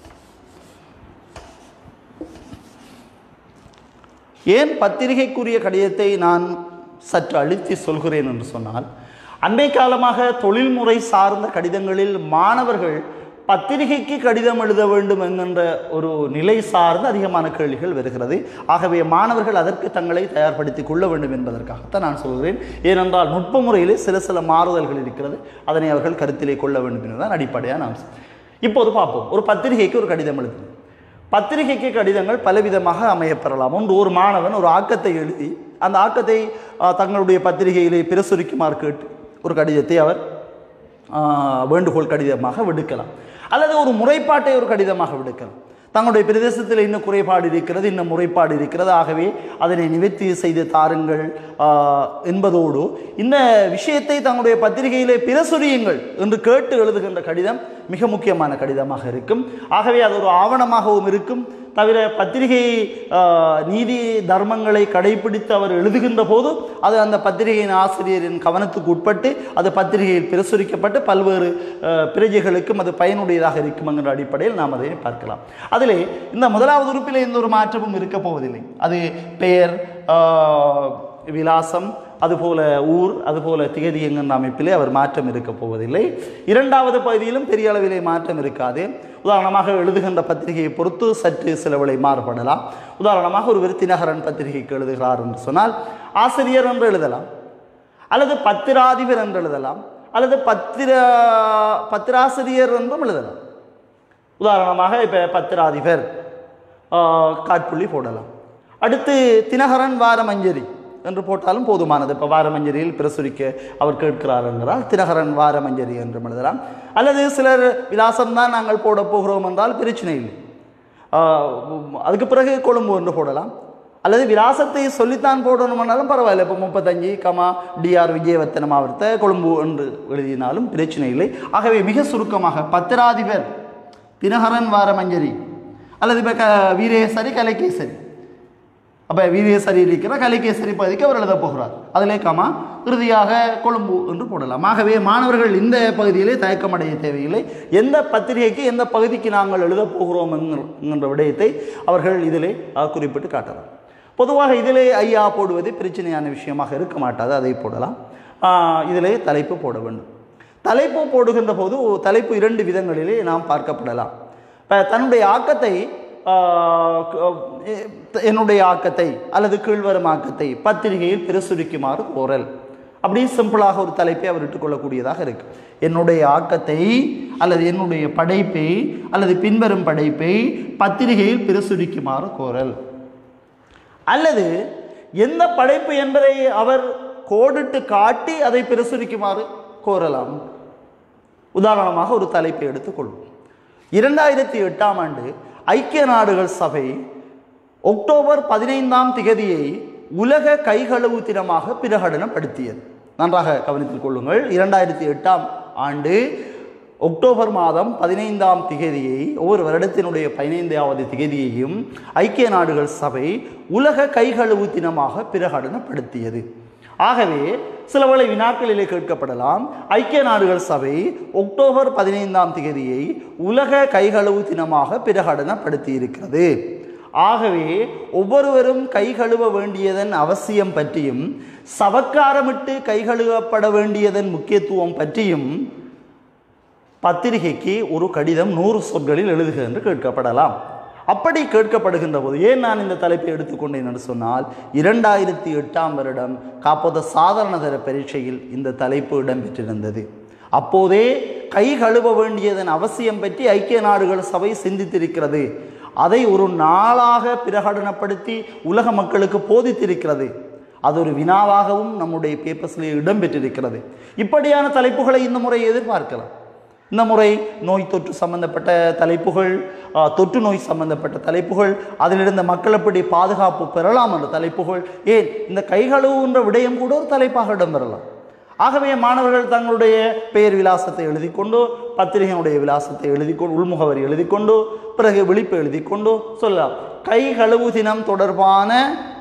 ஏன் பத்திரிகைக்குரிய கடிதத்தை நான் சற்று அழுத்தி சொல்கிறேன் என்று சொன்னால் அண்மை காலமாக தொழில்முறை சார்ந்த கடிதங்களில் மாணவர்கள் பத்திரிகைக்கு கடிதம் எழுத வேண்டும் என்கின்ற ஒரு நிலை சார்ந்து அதிகமான கேள்விகள் வருகிறது ஆகவே மாணவர்கள் அதற்கு தங்களை தயார்படுத்திக் கொள்ள வேண்டும் என்பதற்காகத்தான் நான் சொல்கிறேன் ஏனென்றால் நுட்ப முறையிலே சில சில மாறுதல்கள் இருக்கிறது அதனை அவர்கள் கருத்திலே கொள்ள வேண்டும் என்பதுதான் அடிப்படையான அம்சம் இப்போது பார்ப்போம் ஒரு பத்திரிகைக்கு ஒரு கடிதம் எழுதும் பத்திரிகைக்கு கடிதங்கள் பலவிதமாக அமையப்பெறலாம் ஒன்று ஒரு மாணவன் ஒரு ஆக்கத்தை எழுதி அந்த ஆக்கத்தை ஆ, தங்களுடைய பத்திரிகையிலே பிரசுரிக்குமாறு கேட்டு ஒரு கடிதத்தை அவர் ஆ, வேண்டுகோள் கடிதமாக விடுக்கலாம் அல்லது ஒரு முறைப்பாட்டை ஒரு கடிதமாக விடுக்கலாம் தங்களுடைய பிரதேசத்தில் இன்னும் குறைபாடு இருக்கிறது இன்னும் முறைப்பாடு இருக்கிறது ஆகவே அதனை நிவர்த்தி செய்து தாருங்கள் ஆ, என்பதோடு இந்த விஷயத்தை தங்களுடைய பத்திரிகையிலே பிரசுரியுங்கள் என்று கேட்டு எழுதுகின்ற கடிதம் மிக முக்கியமான கடிதமாக இருக்கும் ஆகவே அது ஒரு ஆவணமாகவும் இருக்கும் தவிர பத்திரிகை ஆ, நீதி தர்மங்களை கடைபிடித்து அவர் எழுதுகின்ற போது அது அந்த பத்திரிகையின் ஆசிரியரின் கவனத்துக்கு உட்பட்டு அது பத்திரிகையில் பிரசுரிக்கப்பட்டு பல்வேறு ஆ, பிரஜைகளுக்கும் அது பயனுடையதாக இருக்கும் என்கிற அடிப்படையில் நாம் அதை பார்க்கலாம் அதிலே இந்த முதலாவது உறுப்பில் எந்த ஒரு மாற்றமும் இருக்க போவதில்லை அது பெயர் ஆ, விலாசம் அதுபோல ஊர் அதுபோல திகதி என்கின்ற அமைப்பிலே அவர் மாற்றம் இருக்க போவதில்லை இரண்டாவது பகுதியிலும் பெரிய அளவிலே மாற்றம் இருக்காது உதாரணமாக எழுதுகின்ற பத்திரிகையை பொறுத்து சற்று சிலவளை மாறுபடலாம் உதாரணமாக ஒரு விருத்திநகரன் பத்திரிகைக்கு எழுதுகிறார் என்று சொன்னால் ஆசிரியர் என்று எழுதலாம் அல்லது பத்திராதிபர் என்று எழுதலாம் அல்லது பத்திர பத்திராசிரியர் என்றும் எழுதலாம் உதாரணமாக இப்போ பத்திராதிபர் ஆஹ், காட்புள்ளி போடலாம் அடுத்து தினகரன் வாரமஞ்சரி என்று போட்டாலும் போதுமானது இப்போ வாரமஞ்சரியில் பிரசுரிக்க அவர் கேட்கிறார் என்றால் தினகரன் வாரமஞ்சரி என்று எழுதலாம் அல்லது சிலர் விலாசம்தான் நாங்கள் போட போகிறோம் என்றால் பிரச்சனை இல்லை ஆஹ், அதுக்கு பிறகு கொழும்பு என்று போடலாம் அல்லது விலாசத்தை சொல்லித்தான் போடணும்னாலும் பரவாயில்ல இப்போ முப்பத்தஞ்சு கமா டிஆர் விஜயவர்த்தன மாவட்ட கொழும்பு என்று எழுதினாலும் பிரச்சனை இல்லை ஆகவே மிக சுருக்கமாக பத்திராதிபர் தினகரன் வாரமஞ்சரி அல்லது இப்போ க வீரேசரி கலைகேசரி அப்போ வீரேசரி இருக்கிற கலைகேசரி பகுதிக்கு அவர் எழுதப் போகிறார் அதிலே கமா இறுதியாக கொழும்பு என்று போடலாம் ஆகவே மாணவர்கள் இந்த பகுதியிலே தயக்கமடைய தேவையில்லை எந்த பத்திரிகைக்கு எந்த பகுதிக்கு நாங்கள் எழுதப் போகிறோம் என்கிற என்கின்ற விடயத்தை அவர்கள் இதிலே அஹ், குறிப்பிட்டு காட்டலாம் பொதுவாக இதிலே ஐயா போடுவது பிரச்சனையான விஷயமாக இருக்க மாட்டாது அதை போடலாம் ஆஹ், இதிலே தலைப்பு போட வேண்டும் தலைப்பு போடுகின்ற போது தலைப்பு இரண்டு விதங்களிலே நாம் பார்க்கப்படலாம் இப்போ தன்னுடைய ஆக்கத்தை ஆஹ், க- என்னுடைய ஆக்கத்தை அல்லது கீழ்வரும் ஆக்கத்தை பத்திரிகையில் பிரசுரிக்குமாறு கோரல் அப்படி சிம்பிளாக ஒரு தலைப்பை அவர் இட்டுக்கொள்ளக்கூடியதாக இருக்கு என்னுடைய ஆக்கத்தை அல்லது என்னுடைய படைப்பை அல்லது பின்வரும் படைப்பை பத்திரிகையில் பிரசுரிக்குமாறு கோரல் அல்லது எந்த படைப்பு என்பதை அவர் கோடிட்டு காட்டி அதை பிரசுரிக்குமாறு கோரலாம் உதாரணமாக ஒரு தலைப்பை எடுத்துக்கொள்வோம் இரண்டாயிரத்தி எட்டாம் ஆண்டு ஐக்கிய நாடுகள் சபை அக்டோபர் பதினைந்தாம் திகதியை உலக கைகழுவு தினமாக பிரகடனப்படுத்தியது நன்றாக கவனித்துக் கொள்ளுங்கள் இரண்டாயிரத்தி எட்டாம் ஆண்டு அக்டோபர் மாதம் பதினைந்தாம் திகதியை ஒவ்வொரு வருடத்தினுடைய பதினைந்தாவது திகதியையும் ஐக்கிய நாடுகள் சபை உலக கைகழுவு தினமாக பிரகடனப்படுத்தியது ஆகவே சில வேளை வினாக்களிலே கேட்கப்படலாம் ஐக்கிய நாடுகள் சபை அக்டோபர் பதினைந்தாம் தேதியை உலக கைகழுவு தினமாக பிரகடனப்படுத்தி இருக்கிறது ஆகவே ஒவ்வொருவரும் கை கழுவ வேண்டியதன் அவசியம் பற்றியும் சவக்காரமிட்டு கை கழுவப்பட வேண்டியதன் முக்கியத்துவம் பற்றியும் பத்திரிகைக்கு ஒரு கடிதம் நூறு சொற்களில் எழுதுக என்று கேட்கப்படலாம் அப்படி கேட்கப்படுகின்ற போது ஏன் நான் இந்த தலைப்பை எடுத்துக்கொண்டேன் என்று சொன்னால் இரண்டாயிரத்தி எட்டாம் வருடம் காப்போத சாதாரண தர பரீட்சையில் இந்த தலைப்பு இடம்பெற்றிருந்தது அப்போதே கை கழுவ வேண்டியதன் அவசியம் பற்றி ஐக்கிய நாடுகள் சபை சிந்தித்திருக்கிறது அதை ஒரு நாளாக பிரகடனப்படுத்தி உலக மக்களுக்கு போதித்திருக்கிறது அது ஒரு வினாவாகவும் நம்முடைய பேப்பர்ஸில் இடம்பெற்றிருக்கிறது இப்படியான தலைப்புகளை இந்த முறை எதிர்பார்க்கலாம் இந்த முறை நோய் தொற்று சம்பந்தப்பட்ட தலைப்புகள் ஆ, தொற்று நோய் சம்பந்தப்பட்ட தலைப்புகள் அதிலிருந்த மக்கள் எப்படி பாதுகாப்பு பெறலாம் என்ற தலைப்புகள் ஏன் இந்த கைகழுவுன்ற விடயம் கூட ஒரு தலைப்பாக இடம்பெறலாம் ஆகவே மாணவர்கள் தங்களுடைய பெயர் விலாசத்தை எழுதி கொண்டு பத்திரிகையினுடைய விலாசத்தை எழுதி கொண்டு உள்முகவரி எழுதி கொண்டு பிறகு விழிப்பு எழுதி கொண்டு சொல்லலாம் கை கழுவு தினம் தொடர்பான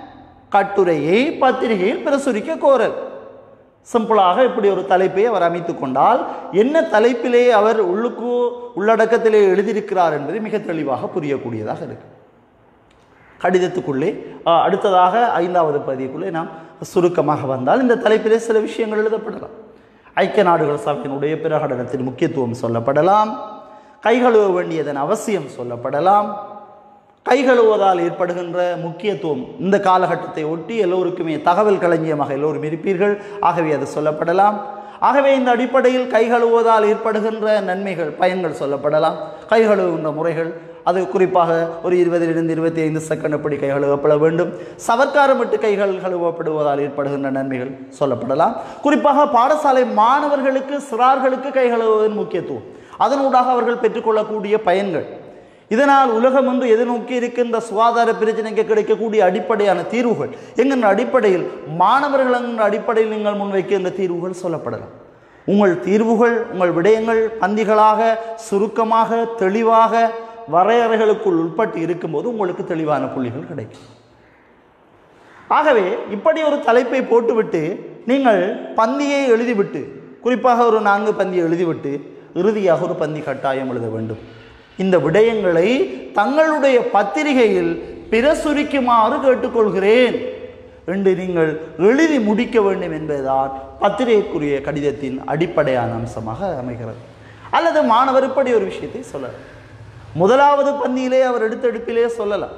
கட்டுரையை பத்திரிகையில் பிரசுரிக்க கோரல் சிம்பிளாக இப்படி ஒரு தலைப்பை அவர் அமைத்து கொண்டால் என்ன தலைப்பிலே அவர் உள்ளுக்கு உள்ளடக்கத்திலே எழுதியிருக்கிறார் என்பது மிக தெளிவாக புரியக்கூடியதாக இருக்கு கடிதத்துக்குள்ளே அஹ், அடுத்ததாக ஐந்தாவது பகுதிக்குள்ளே நாம் சுருக்கமாக வந்தால் இந்த தலைப்பிலே சில விஷயங்கள் எழுதப்படலாம் ஐக்கிய நாடுகள் சபையினுடைய பிரகடனத்தின் முக்கியத்துவம் சொல்லப்படலாம் கைகழுவ வேண்டியதன் அவசியம் சொல்லப்படலாம் கைகழுவுவதால் ஏற்படுகின்ற முக்கியத்துவம் இந்த காலகட்டத்தை ஒட்டி எல்லோருக்குமே தகவல் களஞ்சியமாக எல்லோரும் இருப்பீர்கள் ஆகவே அது சொல்லப்படலாம் ஆகவே இந்த அடிப்படையில் கைகழுவுவதால் ஏற்படுகின்ற நன்மைகள் பயன்கள் சொல்லப்படலாம் கைகழுவுகின்ற முறைகள் அது குறிப்பாக ஒரு இருபதிலிருந்து இருபத்தி ஐந்து செகண்ட் எப்படி கை கழுவப்பட வேண்டும் சவர்க்காரமிட்டு கைகள் கழுவப்படுவதால் ஏற்படுகின்ற நன்மைகள் சொல்லப்படலாம் குறிப்பாக பாடசாலை மாணவர்களுக்கு சிறார்களுக்கு கை கழுவுவதன் முக்கியத்துவம் அதனூடாக அவர்கள் பெற்றுக்கொள்ளக்கூடிய பயன்கள் இதனால் உலகம் என்று எதிர்நோக்கி இருக்கின்ற சுகாதார பிரச்சனைக்கு கிடைக்கக்கூடிய அடிப்படையான தீர்வுகள் என்கின்ற அடிப்படையில் மாணவர்கள் என்கின்ற அடிப்படையில் நீங்கள் முன்வைக்கின்ற தீர்வுகள் சொல்லப்படலாம் உங்கள் தீர்வுகள் உங்கள் விடயங்கள் பந்திகளாக சுருக்கமாக தெளிவாக வரையறைகளுக்குள் உட்பட்டு இருக்கும்போது உங்களுக்கு தெளிவான புள்ளிகள் கிடைக்கும் ஆகவே இப்படி ஒரு தலைப்பை போட்டுவிட்டு நீங்கள் பந்தியை எழுதிவிட்டு குறிப்பாக ஒரு நான்கு பந்தியை எழுதிவிட்டு இறுதியாக ஒரு பந்தி கட்டாயம் எழுத வேண்டும் இந்த விடயங்களை தங்களுடைய பத்திரிகையில் பிரசுரிக்குமாறு கேட்டுக்கொள்கிறேன் என்று நீங்கள் எழுதி முடிக்க வேண்டும் என்பதுதான் பத்திரிகைக்குரிய கடிதத்தின் அடிப்படையான அம்சமாக அமைகிறது அல்லது மாணவர் இப்படி ஒரு விஷயத்தை சொல்லலாம் முதலாவது பந்தியிலே அவர் எடுத்தெடுப்பிலே சொல்லலாம்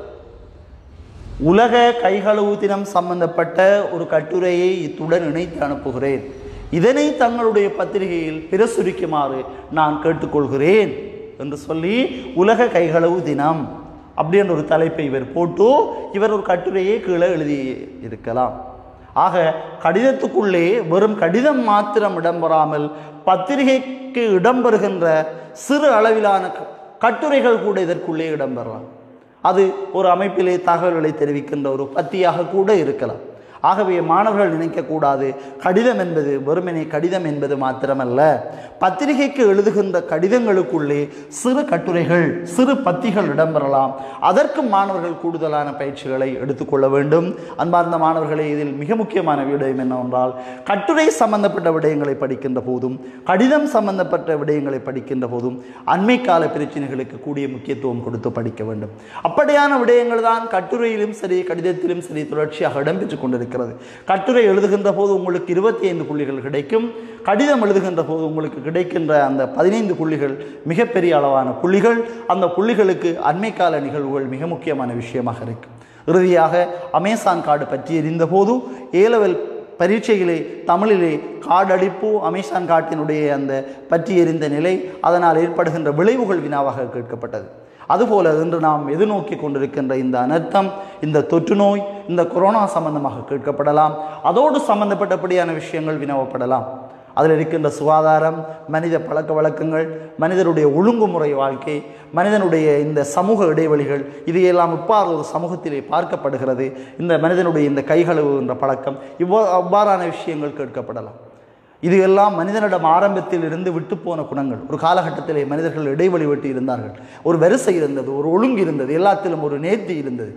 உலக கைகழுவு தினம் சம்பந்தப்பட்ட ஒரு கட்டுரையை இத்துடன் இணைத்து அனுப்புகிறேன் இதனை தங்களுடைய பத்திரிகையில் பிரசுரிக்குமாறு நான் கேட்டுக்கொள்கிறேன் என்று சொல்லி உலக கைகளவு தினம் அப்படின்ற ஒரு தலைப்பை இவர் போட்டு இவர் ஒரு கட்டுரையை கீழே எழுதி இருக்கலாம் ஆக கடிதத்துக்குள்ளே வெறும் கடிதம் மாத்திரம் இடம்பெறாமல் பத்திரிகைக்கு இடம்பெறுகின்ற சிறு அளவிலான க- கட்டுரைகள் கூட இதற்குள்ளே இடம்பெறலாம் அது ஒரு அமைப்பிலே தகவல்களை தெரிவிக்கின்ற ஒரு பத்தியாக கூட இருக்கலாம் ஆகவே மாணவர்கள் நினைக்கக்கூடாது கடிதம் என்பது வெறுமனே கடிதம் என்பது மாத்திரமல்ல பத்திரிகைக்கு எழுதுகின்ற கடிதங்களுக்குள்ளே சிறு கட்டுரைகள் சிறு பத்திகள் இடம்பெறலாம் அதற்கும் மாணவர்கள் கூடுதலான பயிற்சிகளை எடுத்துக்கொள்ள வேண்டும் அன்பார்ந்த மாணவர்களே இதில் மிக முக்கியமான விடயம் என்னவென்றால் கட்டுரை சம்பந்தப்பட்ட விடயங்களை படிக்கின்ற போதும் கடிதம் சம்பந்தப்பட்ட விடயங்களை படிக்கின்ற போதும் அண்மை கால பிரச்சனைகளுக்கு கூடிய முக்கியத்துவம் கொடுத்து படிக்க வேண்டும் அப்படியான விடயங்கள் தான் கட்டுரையிலும் சரி கடிதத்திலும் சரி தொடர்ச்சியாக இடம்பெற்றுக் கொண்டிருக்கிறது கட்டுரை எழுதுகின்ற போது உங்களுக்கு இருபத்தி ஐந்து புள்ளிகள் கிடைக்கும் கடிதம் எழுதுகின்ற போது உங்களுக்கு கிடைக்கின்ற அந்த பதினைந்து புள்ளிகள் மிகப்பெரிய அளவான புள்ளிகள் அந்த புள்ளிகளுக்கு அண்மை கால நிகழ்வுகள் மிக முக்கியமான விஷயமாக இருக்கும் இறுதியாக அமேசான் கார்டு பற்றி எறிந்த போது ஏலவல் பரீட்சையிலே தமிழிலே காடடிப்பு அமேசான் காட்டினுடைய அந்த பற்றி எறிந்த நிலை அதனால் ஏற்படுகின்ற விளைவுகள் வினாவாக கேட்கப்பட்டது அதுபோல இன்று நாம் எதிர்நோக்கி கொண்டிருக்கின்ற இந்த அனர்த்தம் இந்த தொற்று நோய் இந்த கொரோனா சம்பந்தமாக கேட்கப்படலாம் அதோடு சம்பந்தப்பட்டபடியான விஷயங்கள் வினவப்படலாம் அதில் இருக்கின்ற சுகாதாரம் மனித பழக்க வழக்கங்கள் மனிதனுடைய ஒழுங்குமுறை வாழ்க்கை மனிதனுடைய இந்த சமூக இடைவெளிகள் இது எல்லாம் இவ்வாறு ஒரு சமூகத்திலே பார்க்கப்படுகிறது இந்த மனிதனுடைய இந்த கைகழுவுகின்ற பழக்கம் இவ்வா அவ்வாறான விஷயங்கள் கேட்கப்படலாம் இது எல்லாம் மனிதனிடம் ஆரம்பத்தில் இருந்து விட்டு போன குணங்கள் ஒரு காலகட்டத்திலே மனிதர்கள் இடைவெளி விட்டு இருந்தார்கள் ஒரு வரிசை இருந்தது ஒரு ஒழுங்கு இருந்தது எல்லாத்திலும் ஒரு நேர்த்தி இருந்தது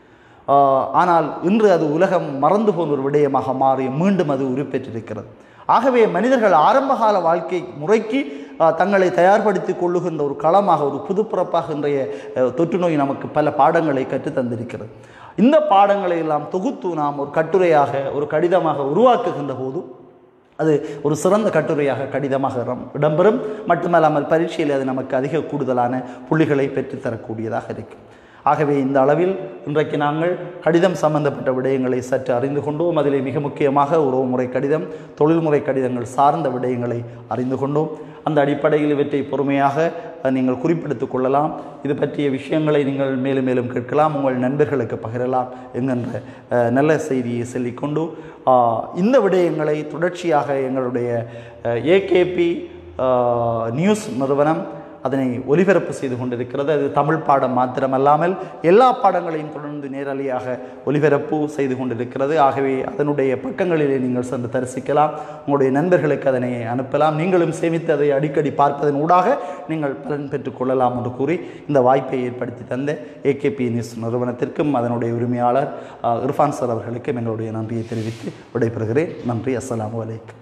ஆஹ், ஆனால் இன்று அது உலகம் மறந்து போன ஒரு விடயமாக மாறி மீண்டும் அது உருப்பெற்றிருக்கிறது ஆகவே மனிதர்கள் ஆரம்பகால வாழ்க்கை முறைக்கு ஆஹ், தங்களை தயார்படுத்திக் கொள்ளுகின்ற ஒரு களமாக ஒரு புதுப்பிறப்பாக இன்றைய அஹ், தொற்று நோய் நமக்கு பல பாடங்களை கற்றுத் தந்திருக்கிறது இந்த பாடங்களை எல்லாம் தொகுத்து நாம் ஒரு கட்டுரையாக ஒரு கடிதமாக உருவாக்குகின்ற போது அது ஒரு சிறந்த கட்டுரையாக கடிதமாக இடம்- இடம்பெறும் மட்டுமல்லாமல் பரீட்சையில் அது நமக்கு அதிக கூடுதலான புள்ளிகளை பெற்றுத்தரக்கூடியதாக இருக்கும் ஆகவே இந்த அளவில் இன்றைக்கு நாங்கள் கடிதம் சம்பந்தப்பட்ட விடயங்களை சற்று அறிந்து கொண்டோம் அதிலே மிக முக்கியமாக உறவுமுறை கடிதம் தொழில்முறை கடிதங்கள் சார்ந்த விடயங்களை அறிந்து கொண்டோம் அந்த அடிப்படையில் இவற்றை பொறுமையாக அஹ், நீங்கள் குறிப்பெடுத்துக் கொள்ளலாம் இது பற்றிய விஷயங்களை நீங்கள் மேலும் மேலும் கேட்கலாம் உங்கள் நண்பர்களுக்கு பகிரலாம் என்கின்ற அஹ், நல்ல செய்தியை சொல்லிக்கொண்டு ஆஹ், இந்த விடயங்களை தொடர்ச்சியாக எங்களுடைய ஏகேபி நியூஸ் நிறுவனம் அதனை ஒலிபரப்பு செய்து கொண்டிருக்கிறது அது தமிழ் பாடம் மாத்திரமல்லாமல் எல்லா பாடங்களையும் தொடர்ந்து நேரலையாக ஒலிபரப்பு செய்து கொண்டிருக்கிறது ஆகவே அதனுடைய பக்கங்களிலே நீங்கள் சென்று தரிசிக்கலாம் உங்களுடைய நண்பர்களுக்கு அதனை அனுப்பலாம் நீங்களும் சேமித்து அதை அடிக்கடி பார்ப்பதன் ஊடாக நீங்கள் பலன் பெற்றுக் கொள்ளலாம் என்று கூறி இந்த வாய்ப்பை ஏற்படுத்தி தந்த ஏகேபி நியூஸ் நிறுவனத்திற்கும் அதனுடைய உரிமையாளர் அஹ், இர்ஃபான் சார் அவர்களுக்கும் எங்களுடைய நன்றியை தெரிவித்து விடைபெறுகிறேன் நன்றி அஸ்ஸலாமு அலைக்கும்